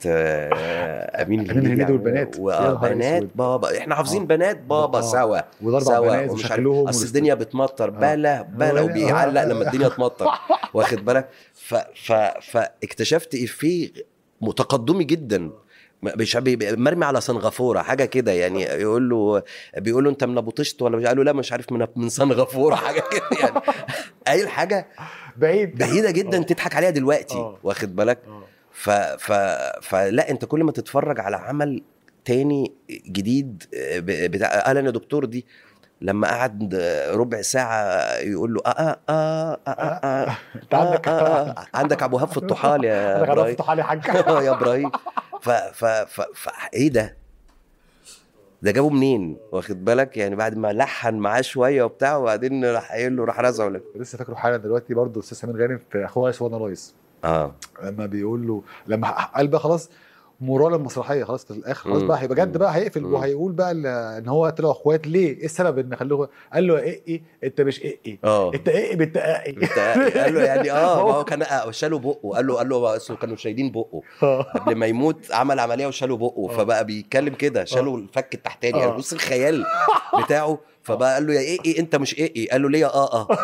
آه، امين أمين الهنيدي يعني والبنات. و- يا آه، نهار بنات أسود. بابا احنا حافظين آه. بنات بابا آه. سوا والاربع سوا بنات ومش عارف وشكلهم اصل والاست- الدنيا بتمطر بلا بلا آه. وبيعلق آه. لما الدنيا تمطر واخد بالك ف ف فاكتشفت افيه متقدمي جدا مش بي- مرمي على سنغافوره حاجه كده يعني يقول له بيقول له انت من ابو طشت ولا مش قال له لا مش عارف من من سنغافوره حاجه كده يعني قايل حاجه بعيد بعيده جدا آه. تضحك عليها دلوقتي آه. واخد بالك آه. ف ف فلا انت كل ما تتفرج على عمل تاني جديد ب- بتاع اهلا يا دكتور دي لما قعد ربع ساعة يقول له آه آه آه آه آه انت عندك آه آه آه عندك أبو هف الطحال يا انا إبراهيم غرفت حالي حاج آه يا إبراهيم ف ف ف, ف ايه ده ده جابه منين واخد بالك يعني بعد ما لحن معاه شويه وبتاع وبعدين راح قايل له راح رزعه لك لسه فاكره حالا دلوقتي برضه الاستاذ سمير غانم في اخويا رئيس وانا رئيس اه لما بيقول له لما قال بقى خلاص مورال المسرحيه خلاص في الاخر خلاص مم. بقى هيبقى جد بقى هيقفل مم. وهيقول بقى ال- ان هو طلعوا اخوات ليه؟ ايه السبب ان خلوه قال له ايه ايه انت مش ايه ايه اه انت ايه بالتقاقي انت قال له يعني اه ما هو كان آه، شالوا بقه قال له قال له اصله كانوا شايلين بقه قبل ما يموت عمل عمليه وشالوا بقه آه. فبقى بيتكلم كده شالوا الفك التحتاني آه. يعني بص الخيال بتاعه فبقى قال له يا ايه ايه انت مش ايه ايه قال له ليه يا اه اه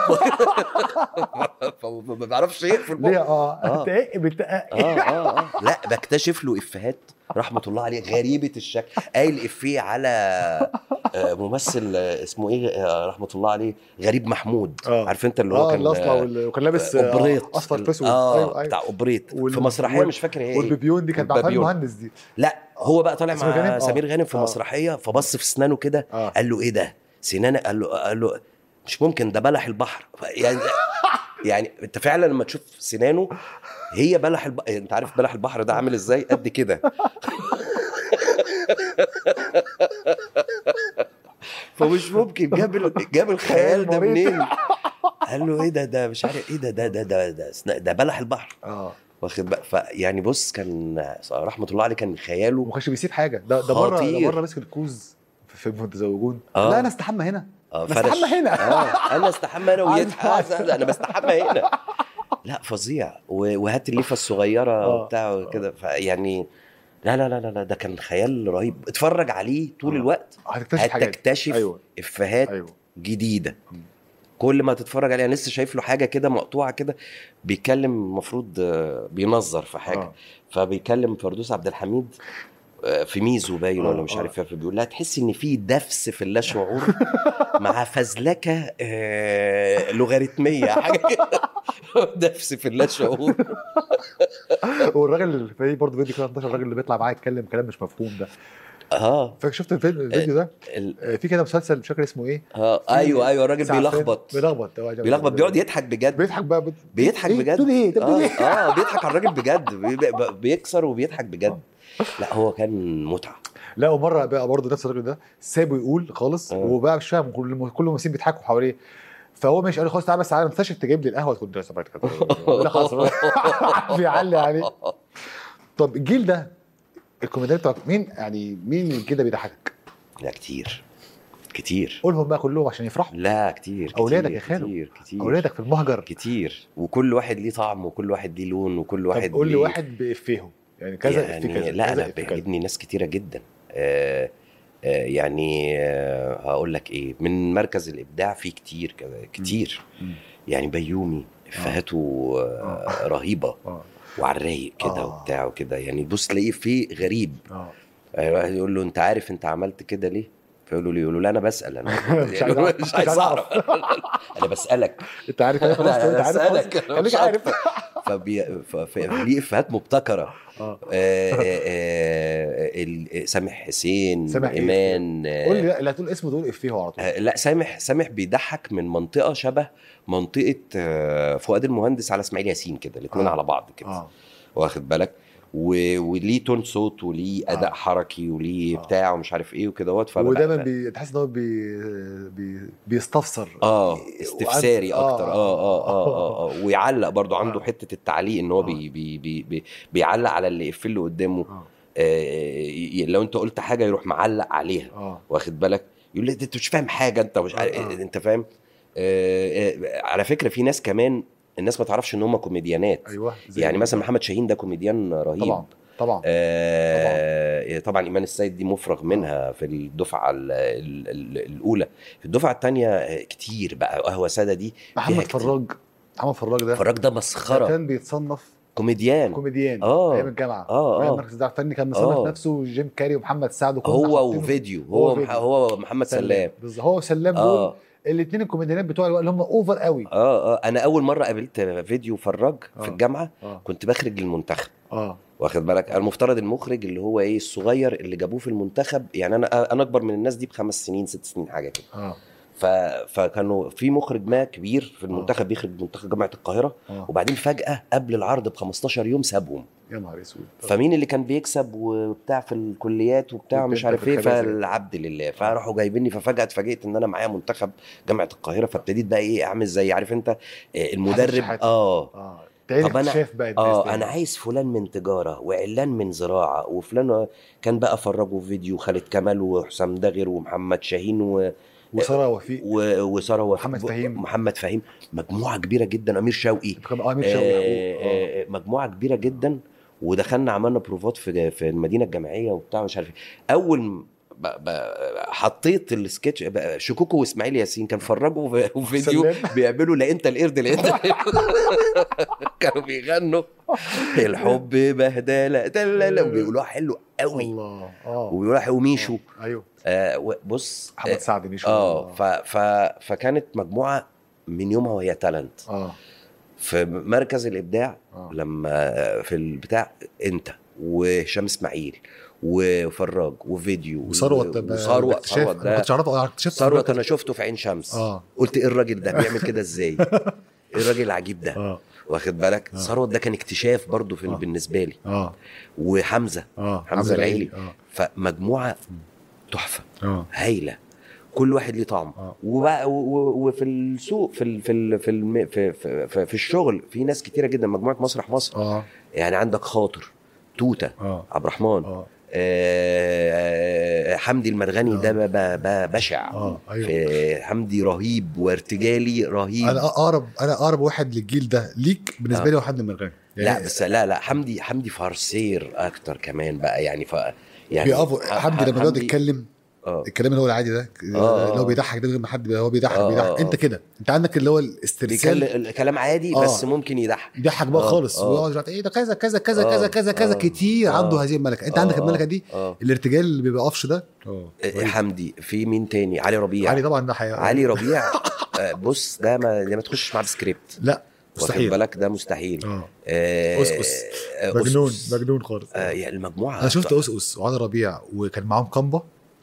فما بيعرفش يقفل ليه بقه اه آه. انت ايه بالتقاقي اه اه اه لا بكتشف له افيهات رحمه الله عليه غريبه الشكل قايل افيه على آه، ممثل آه، اسمه ايه آه، رحمه الله عليه غريب محمود آه. عارف انت اللي هو اه كان الاصلع آه، وال- وكان لابس آه، اوبريت اصفر في اسود اه ايوه ايوه بتاع اوبريت وال- في مسرحيه وال- مش فاكر ايه والبيبيون دي كانت مع فهمي والبابيون. مهندس دي لا هو بقى طالع سمير غانم؟ مع آه. سمير غانم في آه. مسرحيه فبص في اسنانه كده اه قال له ايه ده سنانك قال له قال له مش ممكن ده بلح البحر يعني يعني انت فعلا لما تشوف سنانه هي بلح البحر انت عارف بلح البحر ده عامل ازاي قد كده فمش ممكن جاب ال- جاب الخيال ده مريض. منين قال له ايه ده ده مش عارف ايه ده ده ده ده ده, ده, ده بلح البحر اه واخد بقى فيعني بص كان رحمه الله عليه كان خياله وما كانش بيسيب حاجه ده ده مره ده خطير. مره مسك الكوز في المتزوجون آه. لا انا استحمى هنا اه بس فرش. استحمى هنا. اه انا استحمى هنا عايز- ويضحك آه، انا بستحمى هنا لا فظيع و- وهات الليفه الصغيره آه. وبتاع كده فيعني لا لا لا لا لا، ده كان خيال رهيب اتفرج عليه طول آه. الوقت هتكتشف حاجات هتكتشف ايوه افيهات ايوه جديده مم. كل ما تتفرج عليه انا لسه شايف له حاجه كده مقطوعه كده بيتكلم المفروض آه، بينظر في حاجه آه. فبيكلم فردوس عبد الحميد آه، في ميزو باين آه، ولا مش آه. عارف ايه فبيقول لها تحسي ان في دفس في اللاشعور مع فزلكه آه، لوغاريتميه حاجه كده دفس في اللاشعور والراجل اللي في برضه فيديو كده 11 الراجل اللي بيطلع معاه يتكلم كلام مش مفهوم ده اه فاكر شفت الفيديو الفيديو ده ال- آه، في كده مسلسل مش فاكر اسمه ايه اه ايوه ايوه الراجل ساعتين. بيلخبط بيلخبط هو بيلخبط بيقعد يضحك بجد بيضحك بقى بت... بيضحك إيه؟ بجد بتقول ايه؟ انت بتقول اه, ايه؟ اه بيضحك على الراجل بجد بي- بي- بيكسر وبيضحك بجد لا هو كان متعه لا ومره بقى برضه نفس الراجل ده سابه يقول خالص آه. وبقى مش فاهم كل كل الممثلين بيضحكوا حواليه فهو ماشي قال له خلاص تعالى بس تعالى ما تنساش تجيب لي القهوه تكون دراسه بعد كده لا خلاص بيعلي عليه طب الجيل ده الكوميديان بتوع مين يعني مين الجيل ده بيضحكك؟ لا كتير كتير قولهم بقى كلهم عشان يفرحوا لا كتير كتير أولادك يا خالو. كتير كتير اولادك في المهجر كتير وكل واحد ليه طعم وكل واحد ليه لون وكل واحد طب قول لي ليه- واحد بافيهم يعني كذا يعني افيه كذا لا كذا انا إفيه كذا. بيعجبني ناس كتيره جدا آه آه يعني آه هقول لك ايه من مركز الابداع في كتير كده كتير مم. يعني بيومي افهاته آه رهيبه اه وعلى الرايق كده آه. وبتاع وكده يعني تبص تلاقيه فيه غريب اه يعني واحد يقول له انت عارف انت عملت كده ليه؟ فيقول له ليه؟ يقول له لا انا بسال انا مش عايز أعرف. مش عايز اعرف انا بسالك انت عارف أنا خلاص أنا انت عارف أسألك، خلاص. أنا خليك مش عارف فبي... ف... ف... ليه افيهات مبتكره اه آه، آه، آه، ال- سامح حسين سامح إيه؟ ايمان آه، قول لي لا اللي هتقول اسمه تقول افيه على طول آه، لا سامح سامح بيضحك من منطقه شبه منطقه آه، فؤاد المهندس على اسماعيل ياسين كده الاثنين آه. على بعض كده اه واخد بالك و... وليه تون صوت وليه اداء آه. حركي وليه آه. بتاع ومش عارف ايه وكده ودايما بي... تحس ان هو بي... بي... بيستفسر اه وعند- استفساري آه. اكتر اه اه اه اه, آه. ويعلق برضو عنده آه. حته التعليق ان هو آه. بي بي بي بي بيعلق على اللي في اللي قدامه اه آه ي- لو انت قلت حاجه يروح معلق عليها اه واخد بالك يقول لي انت مش فاهم حاجه انت مش عارف آه. انت فاهم آه آه على فكره في ناس كمان الناس ما تعرفش ان هم كوميديانات ايوه زي يعني مثلا محمد شاهين ده كوميديان رهيب طبعا طبعا آه طبعا ايمان السيد دي مفرغ منها في الدفعه ال ال ال الاولى في الدفعه الثانيه كتير بقى قهوه ساده دي محمد فيها كتير. فراج محمد فراج ده فراج ده ده مسخره كان بيتصنف كوميديان كوميديان آه. ايام الجامعه آه، أيام آه. مركز الدعم الفني كان مصنف آه. نفسه جيم كاري ومحمد سعد وكنا هو حاطينه- وفيديو هو هو فيديو. مح- هو محمد سلام بالظبط هو وسلام دول اه الاثنين الكوميديانات بتوع الوقت اللي هم اوفر قوي اه اه انا اول مره قابلت فيديو فراج آه. في الجامعه اه كنت بخرج للمنتخب اه واخد بالك المفترض المخرج اللي هو ايه الصغير اللي جابوه في المنتخب يعني انا انا اكبر من الناس دي بخمس سنين ست سنين حاجه كده اه ف... فكانوا في مخرج ما كبير في المنتخب بيخرج منتخب جامعه القاهره اه وبعدين فجاه قبل العرض ب 15 يوم سابهم يا نهار اسود فمين اللي كان بيكسب وبتاع في الكليات وبتاع كنت مش انت عارف في ايه الخبازات. فالعبد لله فراحوا جايبيني ففجاه اتفاجئت ان انا معايا منتخب جامعه القاهره فابتديت بقى ايه اعمل زي عارف انت آه، المدرب شحاتة. اه اه تاني طب أنا- اكتشاف بقى الناس اه تاني. انا عايز فلان من تجاره وعلان من زراعه وفلان كان بقى فرجوا فيديو خالد كمال وحسام داغر ومحمد شاهين و... وساره وفيق و... وساره وف... محمد فهيم. محمد فهيم مجموعه كبيره جدا امير شوقي كان امير شوقي آه، حقوق. آه. آه، مجموعه كبيره جدا ودخلنا عملنا بروفات في في المدينه الجامعيه وبتاع مش عارف ايه اول م- ب... ب... حطيت السكتش بقى- شكوكو واسماعيل ياسين كان فرجوا في في فيديو سلام. بيعملوا لا انت القرد لا انت كانوا بيغنوا الحب بهدله دلله وبيقولوها حلو قوي الله اه وبيقولوها حلو وميشو ايوه آه و- بص محمد سعد مش اه ف... ف... فكانت مجموعه من يومها وهي تالنت اه في مركز الابداع اه لما في البتاع انت وهشام اسماعيل وفراج وفيديو وثروت ده وثروت اكتشاف ثروت ما ده كنتش اعرفه انا اكتشفت ثروت انا شفته في عين شمس اه قلت ايه الراجل ده بيعمل كده ازاي ايه الراجل العجيب ده اه واخد بالك آه. ثروت ده كان اكتشاف برضو في آه. بالنسبه لي اه وحمزه اه حمزة العيلي. اه فمجموعه تحفه اه هايله كل واحد ليه طعم آه. وبقى و- و- وفي السوق في ال في ال في, الم في, في, في, في الشغل في ناس كتيره جدا مجموعه مسرح مصر اه يعني عندك خاطر توته اه عبد الرحمن اه آه، حمدي المرغني آه. ده ب- ب- ب- بشع اه ايوه في حمدي رهيب وارتجالي رهيب انا اقرب انا اقرب واحد للجيل ده ليك بالنسبه آه. لي هو حد من الغني لا بس لا لا حمدي حمدي فرسير اكتر كمان بقى يعني ف يعني بيقف حمدي لما بيقعد يتكلم اه الكلام اللي هو العادي ده آه. اللي هو بيضحك ده من غير ما حد هو بيضحك آه، بيضحك آه، انت آه. كده انت عندك اللي هو الاسترسال بيتكلم الكلام عادي آه. بس ممكن يضحك بيضحك بقى آه، خالص آه. ويقعد يقول ايه ده كذا كذا كذا آه، كذا كذا كذا آه، كتير آه. عنده هذه الملكه انت آه، عندك آه، الملكه دي اه الارتجال اللي بيبقى قفش ده اه آه، حمدي في مين تاني علي ربيع علي طبعا ده حقيقة علي ربيع آه، بص ده ما ده ما تخشش مع السكريبت لا واخد مستحيل بالك ده مستحيل اه آه، أسقس. آه، مجنون أسقس. مجنون خالص آه، يعني المجموعه انا شفت اسقس وعلي ربيع وكان معاهم كامبا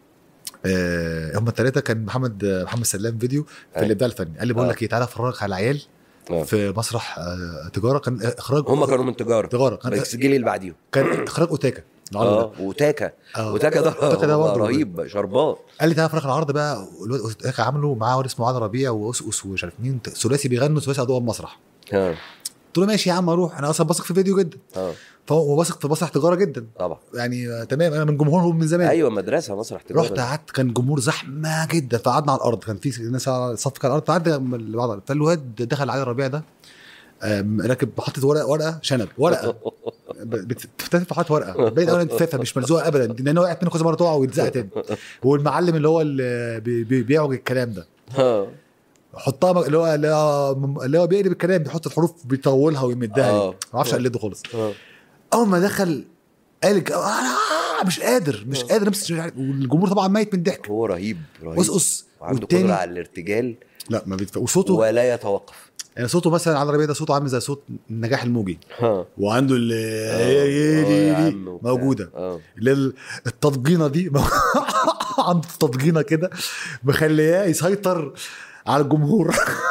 آه هم الثلاثه كان محمد محمد سلام فيديو في أيوة. الابداع الفني قال لي بقول آه. لك ايه تعالى افرجك على العيال آه. في مسرح آه تجاره كان اخراج هم كانوا من تجاره تجاره كان بس الجيل اللي بعديهم كان اخراج اوتاكا العرض اه ده وتاكا آه. وتاكا ده أوتاكا ده برضه رهيب شربات قال لي تعالى افرجك على العرض بقى الواد اوتاكا عامله معاه واد اسمه علي ربيع واسقس ومش عارف مين ثلاثي بيغنوا ثلاثي اضواء المسرح اه قلت له ماشي يا عم اروح انا اصلا بثق في فيديو جدا اه فهو واثق في مسرح تجاره جدا طبعا يعني آه، تمام انا من جمهورهم من زمان ايوه مدرسه مسرح تجاره رحت قعدت كان جمهور زحمه جدا فقعدنا على الارض كان في ناس على صف كان على الارض فقعدنا جنب بعض فالواد دخل علي الربيع ده آم، راكب حاطط ورقه ورقه شنب ورقه بتفتح حاطط ورقه باين قوي انتفاخه مش ملزوقه ابدا لان وقعت منه كذا مره تقع ويتزق تاني والمعلم اللي هو اللي بي- بي- بيعوج الكلام ده اه حطها م- اللي هو اللي هو اللي هو بيقلب الكلام بيحط الحروف بيطولها ويمدها آه. ما اعرفش اقلده خالص اه اول ما دخل قال الج- انا مش قادر مش آه. قادر امسك والجمهور طبعا ميت من الضحك هو رهيب رهيب قصقص وعنده قدره والتاني على الارتجال لا ما بيتف... وصوته ولا يتوقف يعني صوته مثلا على الربيع ده صوته عامل زي صوت النجاح الموجي ها وعنده اللي آه، آه يا عم وبتاع. موجوده اه اللي هي التضجينه دي عنده تضجينه كده مخلياه يسيطر على الجمهور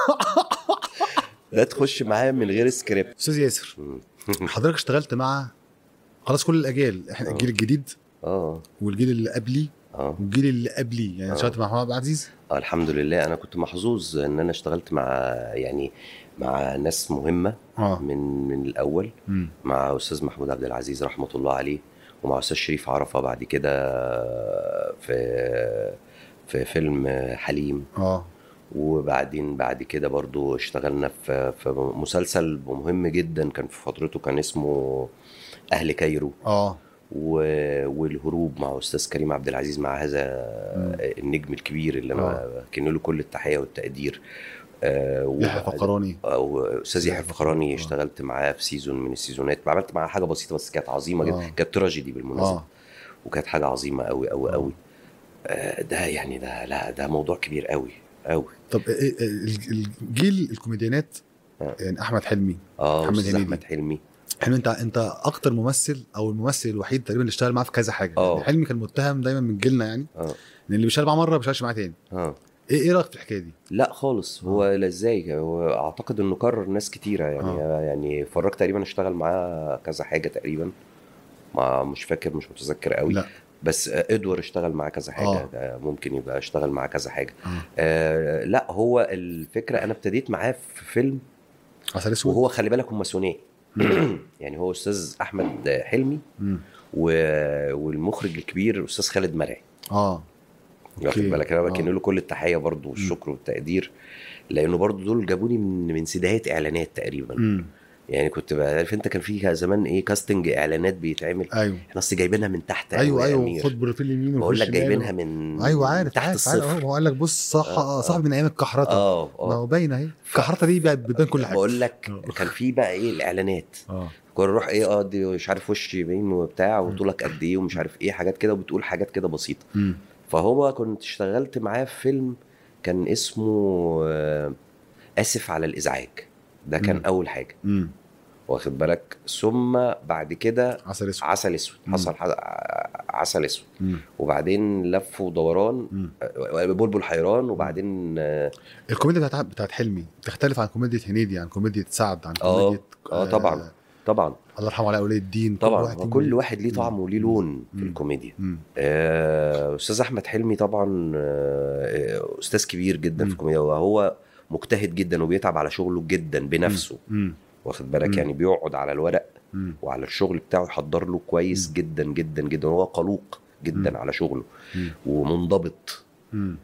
لا تخش معاه من غير سكريبت استاذ ياسر مم. حضرتك اشتغلت مع خلاص كل الاجيال احنا آه. الجيل الجديد اه والجيل اللي قبلي اه والجيل اللي قبلي يعني آه. اشتغلت مع محمد عبد العزيز آه، الحمد لله انا كنت محظوظ ان انا اشتغلت مع يعني مع ناس مهمه اه من من الاول مم. مع استاذ محمود عبد العزيز رحمه الله عليه ومع استاذ شريف عرفه بعد كده في في فيلم حليم اه وبعدين بعد كده برضو اشتغلنا في في مسلسل مهم جدا كان في فترته كان اسمه اهل كايرو اه و- والهروب مع استاذ كريم عبد العزيز مع هذا النجم الكبير اللي انا آه. بكن له كل التحيه والتقدير آه، يحيى وبعد- فقراني او استاذ يحيى يحيى فخراني آه. اشتغلت معاه في سيزون من السيزونات عملت معاه حاجه بسيطه بس كانت عظيمه جدا آه. كانت تراجيدي بالمناسبه اه وكانت حاجه عظيمه قوي قوي آه. قوي آه، ده يعني ده لا ده موضوع كبير قوي قوي طب إيه- إيه- ال- الجيل الكوميديانات آه. يعني احمد حلمي اه محمد استاذ هنيدي. احمد حلمي حلمي انت انت اكتر ممثل او الممثل الوحيد تقريبا اللي اشتغل معاه في كذا حاجه آه. يعني حلمي كان متهم دايما من جيلنا يعني اه ان اللي بيشتغل معاه مره ما بيشتغلش معاه تاني اه ايه ايه رايك في الحكايه دي لا خالص هو لا ازاي هو اعتقد انه كرر ناس كتيره يعني آه. يعني فراج تقريبا اشتغل معاه كذا حاجه تقريبا ما مش فاكر مش متذكر قوي لا بس ادوار اشتغل معاه كذا حاجه آه. ده ممكن يبقى اشتغل معاه كذا حاجه اه آه لا هو الفكره انا ابتديت معاه في فيلم عسل اسود وهو خلي بالك هم ثنائي يعني هو استاذ احمد حلمي مم. و- والمخرج الكبير استاذ خالد مرعي اه واخد أوكي. بالك انا بكن آه. له كل التحيه برضه والشكر والتقدير لانه برضه دول جابوني من من سيديهات اعلانات تقريبا امم يعني كنت بقى- عارف انت كان في زمان ايه كاستنج اعلانات بيتعمل ايوه احنا اصل جايبينها من تحت أوي ايوه يا ايوه أمير. خد بروفيل يمين بقول وخش لك شمال جايبينها و- من ايوه عارف تحت عارف عارف الصفر هو قال لك بص صح آه، آه. صاحبي من ايام الكحرطه اه ما اه هو باينه اهي ف- الكحرطه دي بقت بتبان كل حاجه بقول لك آه. كان في بقى ايه الاعلانات اه كنا نروح ايه اه دي مش عارف وش يمين وبتاع وطولك قد ايه ومش عارف ايه حاجات كده وبتقول حاجات كده بسيطه امم فهو كنت اشتغلت معاه في فيلم كان اسمه آه، اسف على الازعاج ده كان مم. اول حاجه امم واخد بالك ثم بعد كده عسل اسود عسل اسود مم. حصل ح- عسل اسود مم. وبعدين لف ودوران مم. آه، بلبل حيران وبعدين اه الكوميديا بتاعت بتاعت حلمي بتختلف عن كوميديا هنيدي عن كوميديا سعد عن آه. كوميديا آه، طبعا. طبعا الله يرحمه علاء ولي الدين طبعا واحد هو فيهم كل ليه- واحد ليه مم. طعم وليه لون في مم. الكوميديا مم. آه، استاذ احمد حلمي طبعا آه، آه، استاذ كبير جدا مم. في الكوميديا وهو مجتهد جدا وبيتعب على شغله جدا بنفسه مم. واخد بالك مم. يعني بيقعد على الورق مم. وعلى الشغل بتاعه يحضر له كويس مم. جدا جدا جدا وهو قلوق جدا مم. على شغله مم. ومنضبط مم.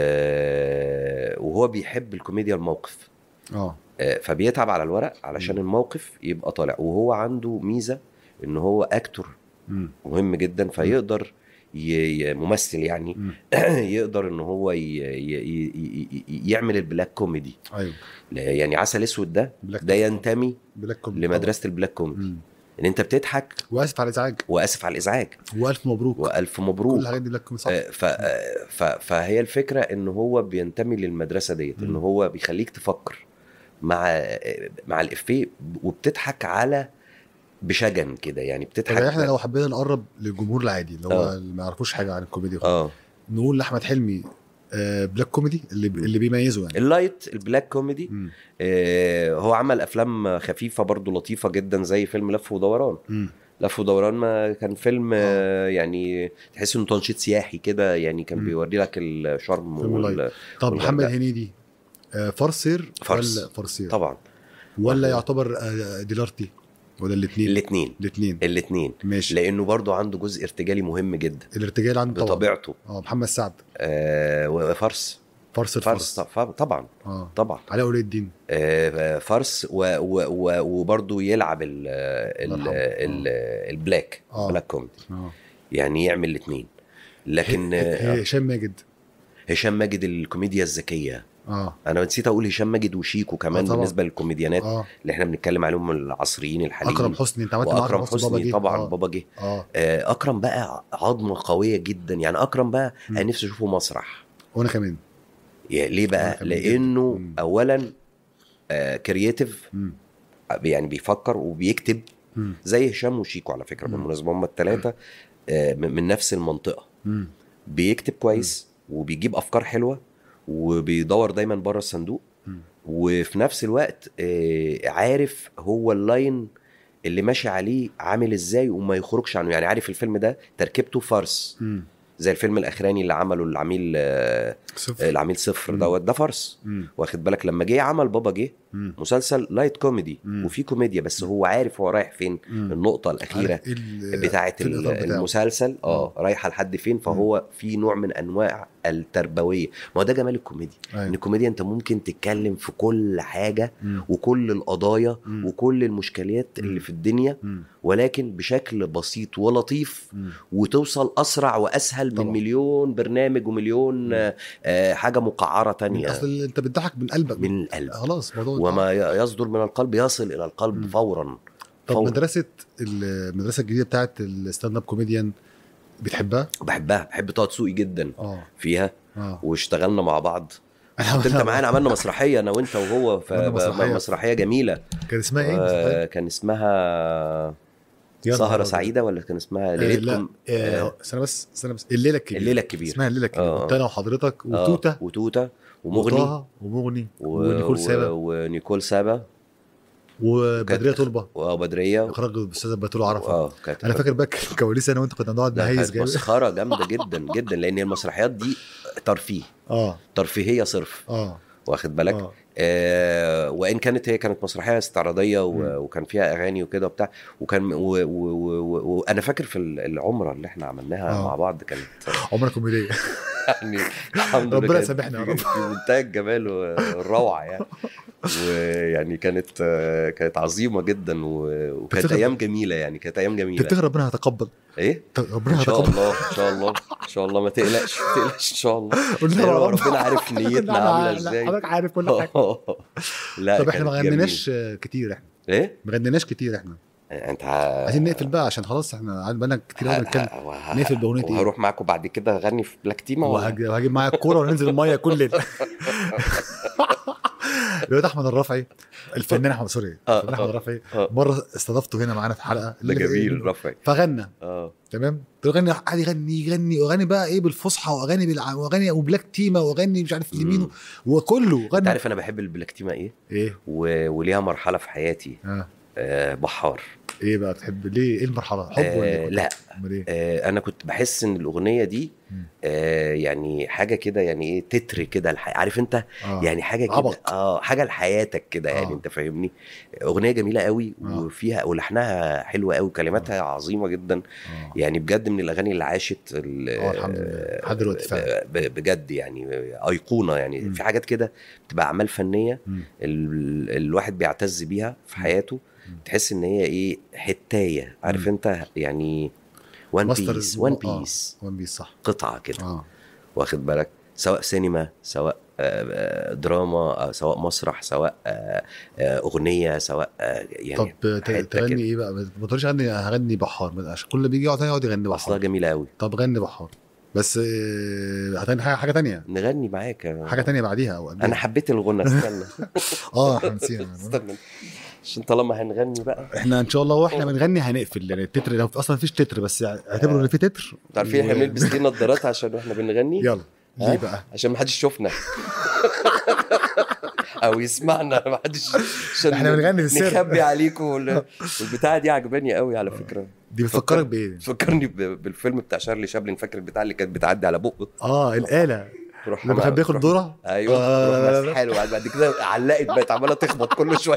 آه، وهو بيحب الكوميديا الموقف اه آه، فبيتعب على الورق علشان مم. الموقف يبقى طالع وهو عنده ميزه ان هو اكتور مم. مهم جدا فيقدر ي- ي- ممثل يعني مم. يقدر ان هو ي... ي... ي... ي- يعمل البلاك كوميدي ايوه لا، يعني عسل اسود ده بلاك ده ينتمي بلاك كوميدي لمدرسه البلاك كوميدي مم. ان انت بتضحك واسف على الازعاج واسف على الازعاج والف مبروك والف كل مبروك الحاجات دي بلاك كوميدي صح آه، ف... آه، ف... فهي الفكره ان هو بينتمي للمدرسه ديت ان مم. هو بيخليك تفكر مع آه، مع الافيه وبتضحك على بشجن كده يعني طب بتضحك يعني احنا لو حبينا نقرب للجمهور العادي اللي هو آه. اللي ما يعرفوش حاجه عن الكوميديا اه نقول لاحمد حلمي آه بلاك كوميدي اللي اللي بيميزه يعني اللايت البلاك كوميدي مم. آه، هو عمل افلام خفيفه برضو لطيفه جدا زي فيلم لف ودوران مم. لف ودوران ما كان فيلم آه، يعني تحس انه تنشيط سياحي كده يعني كان مم. بيوري لك الشرم فيلم وال... طب والغردقة. محمد هنيدي آه فرسير فرس. ولا فرسير طبعا ولا يعتبر آه ديلارتي ولا الاثنين الاثنين الاثنين الاثنين ماشي لانه برضو عنده جزء ارتجالي مهم جدا الارتجال عنده طبعا بطبيعته اه محمد سعد آه، وفرس فرس فرس الفرس طب- طبعا اه طبعا علاء ولي الدين آه، فرس و- و- و- وبرضه يلعب ال ال الله يرحمه. ال البلاك آه. بلاك كوميدي اه يعني يعمل الاثنين لكن آه، هشام ماجد هشام ماجد الكوميديا الذكيه اه انا نسيت اقول هشام ماجد وشيكو كمان آه طبعا. بالنسبه للكوميديانات اه اللي احنا بنتكلم عليهم العصريين الحاليين اكرم حسني انت عملت مع واكرم حسني جه. طبعا اه, بابا جه آه. آه، اكرم بقى عظمه قويه جدا يعني اكرم بقى مم. انا نفسي اشوفه مسرح وانا كمان يعني ليه أنا بقى كمان لانه جداً. مم. اولا كرييتيف مم. يعني بيفكر وبيكتب مم. زي هشام وشيكو على فكره مم. بالمناسبه هم الثلاثه من نفس المنطقه مم. بيكتب كويس وبيجيب افكار حلوه وبيدور دايما بره الصندوق مم. وفي نفس الوقت آه، عارف هو اللاين اللي ماشي عليه عامل ازاي وما يخرجش عنه يعني عارف الفيلم ده تركيبته فرس مم. زي الفيلم الاخراني اللي عمله العميل آه، صفر العميل صفر مم. دوت ده فرس مم. واخد بالك لما جه عمل بابا جه مم. مسلسل لايت كوميدي مم. وفي كوميديا بس هو عارف هو رايح فين مم. النقطه الاخيره عارف إيه ال- بتاعه في الإطار بتاعه. المسلسل اه رايحه لحد فين فهو في نوع من انواع التربويه ما هو ده جمال الكوميديا ان أيوة. الكوميديا انت ممكن تتكلم في كل حاجه مم. وكل القضايا مم. وكل المشكلات مم. اللي في الدنيا مم. ولكن بشكل بسيط ولطيف مم. وتوصل اسرع واسهل طبعا. من مليون برنامج ومليون مم. آه، آه، حاجه مقعره من تانية اصل انت بتضحك من قلبك من القلب خلاص موضوع وما ي- يصدر من القلب يصل الى القلب مم. فورا طب فورا. مدرسه المدرسه الجديده بتاعت الستاند اب كوميديان بتحبها؟ بحبها بحب طه دسوقي جدا اه فيها اه واشتغلنا مع بعض كنت انت معانا عملنا مسرحيه انا وانت وهو في عملنا ب- مسرحية. مسرحيه جميله كان اسمها ايه؟ آه، المسرحية؟ كان اسمها يا نهار سهره أبيض. سعيده ولا كان اسمها آه، ليلتكم آه، آه، استنى بس استنى بس الليله الكبيره الليله الكبيره اسمها الليله الكبيره آه. كنت انا وحضرتك آه، وتوته وتوته ومغني وطه ومغني و- ونيكول سابا و- ونيكول سابا وبدريه كانت- طلبه وبدريه اخراج الاستاذه بتول عرفه اه كانت انا فاكر بقى كواليس انا وانت كنا بنقعد ده نهيس كانت جامد مسخره جامده جدا جدا لان المسرحيات دي ترفيه اه ترفيهيه صرف اه واخد بالك اه آه وان كانت هي كانت مسرحيه استعراضيه مم. و- وكان فيها اغاني وكده وبتاع وكان وانا و و و وانا فاكر في ال- العمره اللي احنا عملناها آه. مع بعض كانت عمرها كوميديه يعني الحمد لله ربنا كانت يسامحنا يا رب. في منتهى الجمال والروعه يعني ويعني كانت آه، كانت عظيمه جدا و- وكانت تفتكر- ايام جميله يعني كانت ايام جميله تفتكر ربنا هيتقبل ايه ربنا ان شاء هيتقبل الله ان شاء الله ان شاء الله ما تقلقش ما تقلقش ان شاء الله قلنا لأن له هو يا رب. ربنا عارف نيتنا لا، عامله لا، ازاي حضرتك عارف كل حاجه لا طب احنا ما كانت غنيناش كتير احنا جميلة. ايه ما غنيناش كتير احنا انت ه... عايزين نقفل بقى عشان خلاص احنا قاعد بقالنا كتير قوي بنتكلم ه... نقفل بأغنية إيه؟ وهروح معاكم بعد كده اغني في بلاك تيما ولا وهج- وهجيب معايا الكوره وننزل الميه كل ليله الواد احمد الرافعي الفنان احمد سوري آه، الفنان احمد آه، الرافعي آه. مره استضفته هنا معانا في حلقه ده اللي- جميل رفعي فغنى اه تمام يغني قاعد يغني يغني واغاني بقى ايه بالفصحى واغاني بالع... واغاني وبلاك تيما واغاني مش عارف لمين مم. وكله انت غنى عارف انا بحب البلاك تيما ايه ايه و... وليها مرحله في حياتي اه آه بحار ايه بقى بتحب ليه ايه المرحله حب ولا آه إيه؟ لا امال ايه آه انا كنت بحس ان الاغنيه دي مم. آه يعني حاجه كده يعني ايه تتر كده الح... عارف انت آه. يعني حاجه كده عبق. اه حاجه لحياتك كده يعني آه. انت فاهمني اغنيه جميله قوي آه. وفيها ولحنها حلو قوي كلماتها عظيمه جدا آه. يعني بجد من الاغاني اللي عاشت ال- آه، الحمد لله. لحد دلوقتي فعلا. ب- بجد يعني ايقونه يعني مم. في حاجات كده بتبقى اعمال فنيه مم. ال... الواحد بيعتز بيها في مم. حياته مم. تحس ان هي ايه حتايه عارف مم. انت يعني وان ماستر- بيس وان آه. بيس وان بيس صح قطعه كده اه واخد بالك سواء سينما سواء آه، آه، دراما آه، سواء مسرح سواء آه، آه، اغنيه سواء آه، يعني طب ت- حتة تغني كده. ايه بقى ما تقولش غني هغني بحار عشان كل اللي بيجي يقعد يقعد يغني اصلها بحار جميله قوي طب غني بحار بس آه، هتغني حاجه حاجه تانية نغني معاك حاجه تانية بعديها او قبلها. انا حبيت الغنى استنى اه احنا نسينا استنى عشان طالما هنغني بقى احنا ان شاء الله واحنا بنغني هنقفل يعني التتر لو اصلا مفيش تتر بس اعتبروا ان في تتر عارفين احنا و- بنلبس ليه نظارات عشان واحنا بنغني يلا ها؟ ليه بقى عشان ما حدش يشوفنا او يسمعنا ما حدش عشان إحنا بنغني في السر. نخبي عليكم وال- والبتاعه دي عجباني قوي على فكره دي بتفكرك بايه بتفكرني ب- بالفيلم بتاع شارلي شابلن فاكر البتاع اللي كانت بتعدي على بقه اه الاله تروح لما كان بياخد تروح- ذره ايوه آه، تروح مسحاله وبعد- بعد كده علقت بقت عماله تخبط كل شويه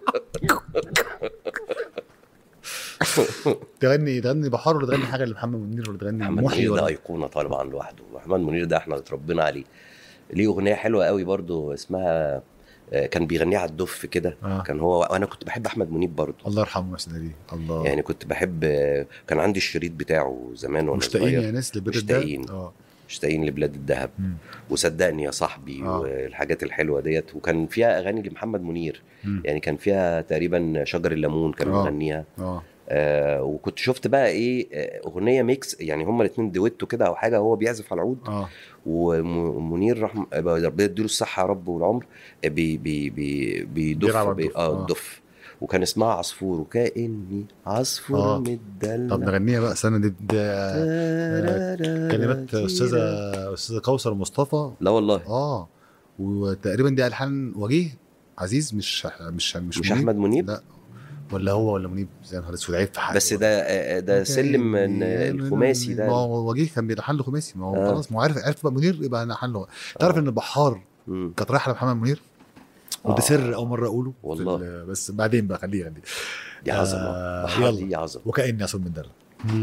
تغني تغني بحار ولا تغني حاجه لمحمد منير ولا تغني محمد محي منير ده ولا ايقونه طبعا لوحده محمد منير ده احنا اتربينا عليه ليه اغنيه حلوه قوي برضو اسمها آه، كان بيغنيها على الدف كده آه. كان هو وانا كنت بحب احمد منيب برضو الله يرحمه يا سيدي الله يعني كنت بحب آه، كان عندي الشريط بتاعه زمان وانا مشتاقين صغير يا ناس لبيت الدهب مشتاقين. اه مشتاقين لبلاد الذهب مم. وصدقني يا صاحبي آه. والحاجات الحلوه ديت وكان فيها اغاني لمحمد منير مم. يعني كان فيها تقريبا شجر الليمون كان آه. مغنيها اه آه وكنت شفت بقى ايه آه، اغنيه ميكس يعني هما الاثنين دويتو كده او حاجه هو بيعزف على العود اه ومنير رحم ربنا يديله الصحه يا رب والعمر آه، بي بي بي بيدف بيلعب على بي الدف، اه آه. الدف وكان اسمها عصفور وكاني عصفور آه. مدلع طب نغنيها بقى استنى دي, دي كلمات استاذه استاذه كوثر مصطفى لا والله اه وتقريبا دي الحان وجيه عزيز مش مش مش, مش منيب. احمد منيب لا ولا هو ولا منيب زي نهار اسود عيب في حاجه بس ده آه، ده سلم من الخماسي ما ده هو وجيه كان بيلحن له خماسي ما هو آه. خلاص ما هو عارف عرف بقى منير يبقى لحن له تعرف ان بحار مم. كانت رايحه لمحمد منير وده آه. سر اول مره اقوله في والله. ال- بس بعدين بقى خليه يغني دي عظمه آه، بحر يلا. دي عظمه وكاني عصفور مدلع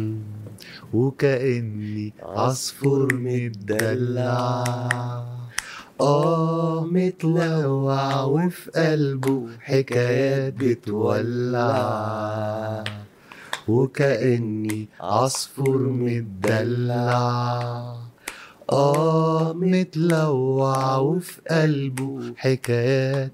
وكاني عصفور مدلع اه متلوع وفي قلبه حكايات بتولع وكاني عصفور مدلع اه متلوع وفي قلبه حكايات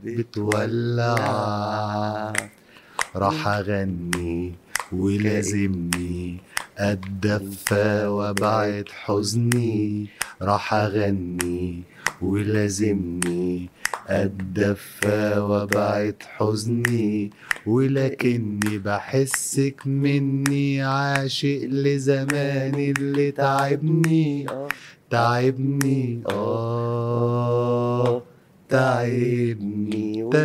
بتولع راح اغني ولازمني اتدفى وابعد حزني راح اغني ولازمني اتدفى وابعد حزني ولكني بحسك مني عاشق لزمان اللي تعبني آه. تعبني اه تعبني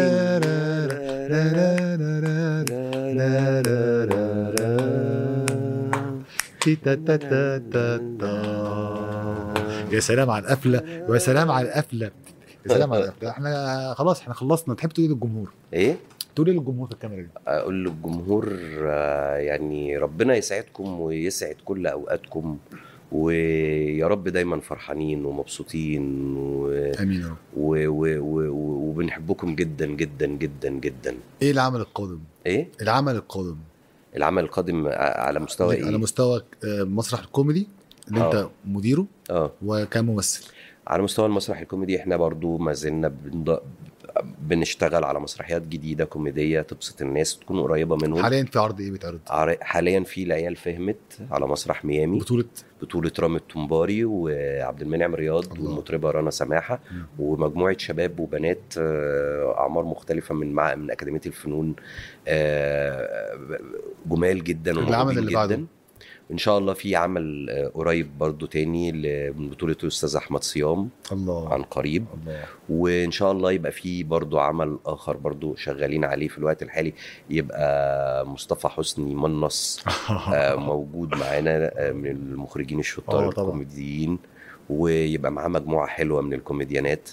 يا سلام على القفله ويا سلام على القفله يا سلام على القفله احنا خلاص احنا خلصنا تحب تقول إيه للجمهور ايه تقول ايه للجمهور في الكاميرا دي اقول للجمهور آه، يعني ربنا يسعدكم ويسعد كل اوقاتكم ويا رب دايما فرحانين ومبسوطين و... امين يا رب و... و... و... وبنحبكم جدا جدا جدا جدا ايه العمل القادم ايه العمل القادم العمل القادم ع- على مستوى ايه على مستوى آه، مسرح الكوميدي اللي انت آه. مديره اه وكممثل على مستوى المسرح الكوميدي احنا برضو ما زلنا بنض... بنشتغل على مسرحيات جديده كوميديه تبسط الناس تكون قريبه منهم حاليا في عرض ايه بيتعرض عر- حاليا في العيال فهمت على مسرح ميامي بطولة بطولة رامي التنباري وعبد المنعم رياض الله. والمطربة رنا سماحة مم. ومجموعة شباب وبنات آه، أعمار مختلفة من مع من أكاديمية الفنون آه، جمال جدا العمل وموهوبين اللي بعده؟ جدا ان شاء الله في عمل آه، قريب برضو تاني ل- من بطولة الأستاذ أحمد صيام الله عن قريب الله وان شاء الله يبقى في برضو عمل اخر برضو شغالين عليه في الوقت الحالي يبقى مصطفى حسني منص آه، موجود معانا آه، من المخرجين آه، الشطار طبعا. الكوميديين ويبقى معاه مجموعه حلوه من الكوميديانات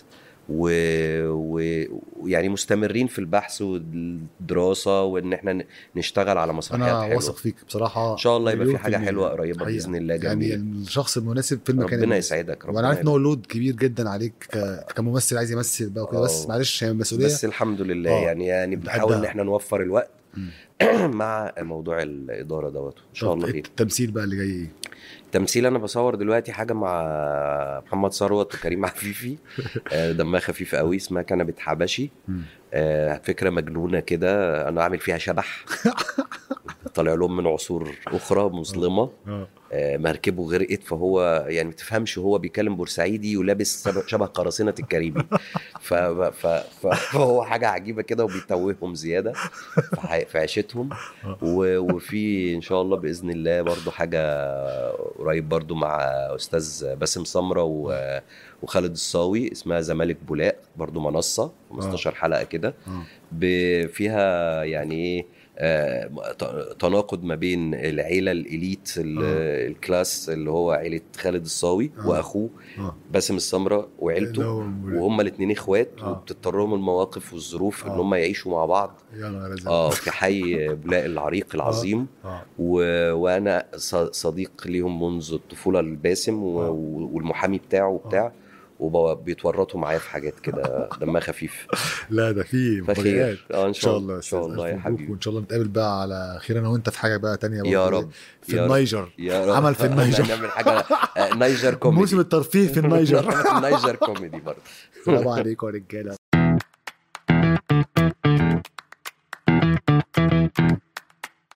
و- و- ويعني مستمرين في البحث والدراسه وان احنا ن- نشتغل على مسرحيات انا حلوه واثق فيك بصراحه ان شاء الله يبقى في مليون حاجه المية. حلوه قريبه حقيقة. باذن الله يعني جميل الشخص المناسب في المكان ربنا المناسب. يسعدك وانا عارف ان هو يبارك. لود كبير جدا عليك ك- كممثل عايز يمثل بقى وكده بس آه. معلش هي مسؤوليه بس الحمد لله آه. يعني يعني بنحاول ان بحبها. احنا نوفر الوقت مم. مع موضوع الاداره دوت ان شاء طب الله خير التمثيل بقى اللي جاي ايه؟ تمثيل انا بصور دلوقتي حاجه مع محمد ثروت وكريم عفيفي آه، دمها خفيف قوي اسمها كنبه حبشي مم. آه، فكره مجنونه كده انا عامل فيها شبح طالع لهم من عصور اخرى مظلمه اه آه، مركبه غرقت فهو يعني ما تفهمش هو بيتكلم بورسعيدي ولابس سب- شبه قراصنه الكاريبي ف- ف- ف- فهو حاجه عجيبه كده وبيتوههم زياده في حي- في عيشتهم و- وفي ان شاء الله باذن الله برضو حاجه قريب برضو مع استاذ باسم سمره و- وخالد الصاوي اسمها زمالك بولاق برضو منصه 15 حلقه كده اه ب- فيها يعني ايه آه، ت- تناقض ما بين العيله الاليت ال- آه. الكلاس اللي هو عيله خالد الصاوي آه. واخوه اه باسم السمره اللي وعيلته هو- وهما الاثنين اخوات آه. وبتضطرهم المواقف والظروف ان آه. هم يعيشوا مع بعض يا نهار ازرق اه في حي بولاق العريق العظيم اه و... وانا ص- صديق ليهم منذ الطفوله الباسم و... آه. والمحامي بتاعه وبتاع وبيتورطوا معايا في حاجات كده دمها خفيف لا ده في مفاجآت فخير اه ان ان شاء الله ان شاء الله يا حبيبي وان شاء الله نتقابل بقى على خير انا وانت في حاجه بقى تانية يا برضه رب في يا رب. النيجر يا رب عمل في النيجر. نعمل حاجه آه، نيجر كوميدي موسم الترفيه في النيجر النيجر كوميدي برضه السلام عليكم يا رجاله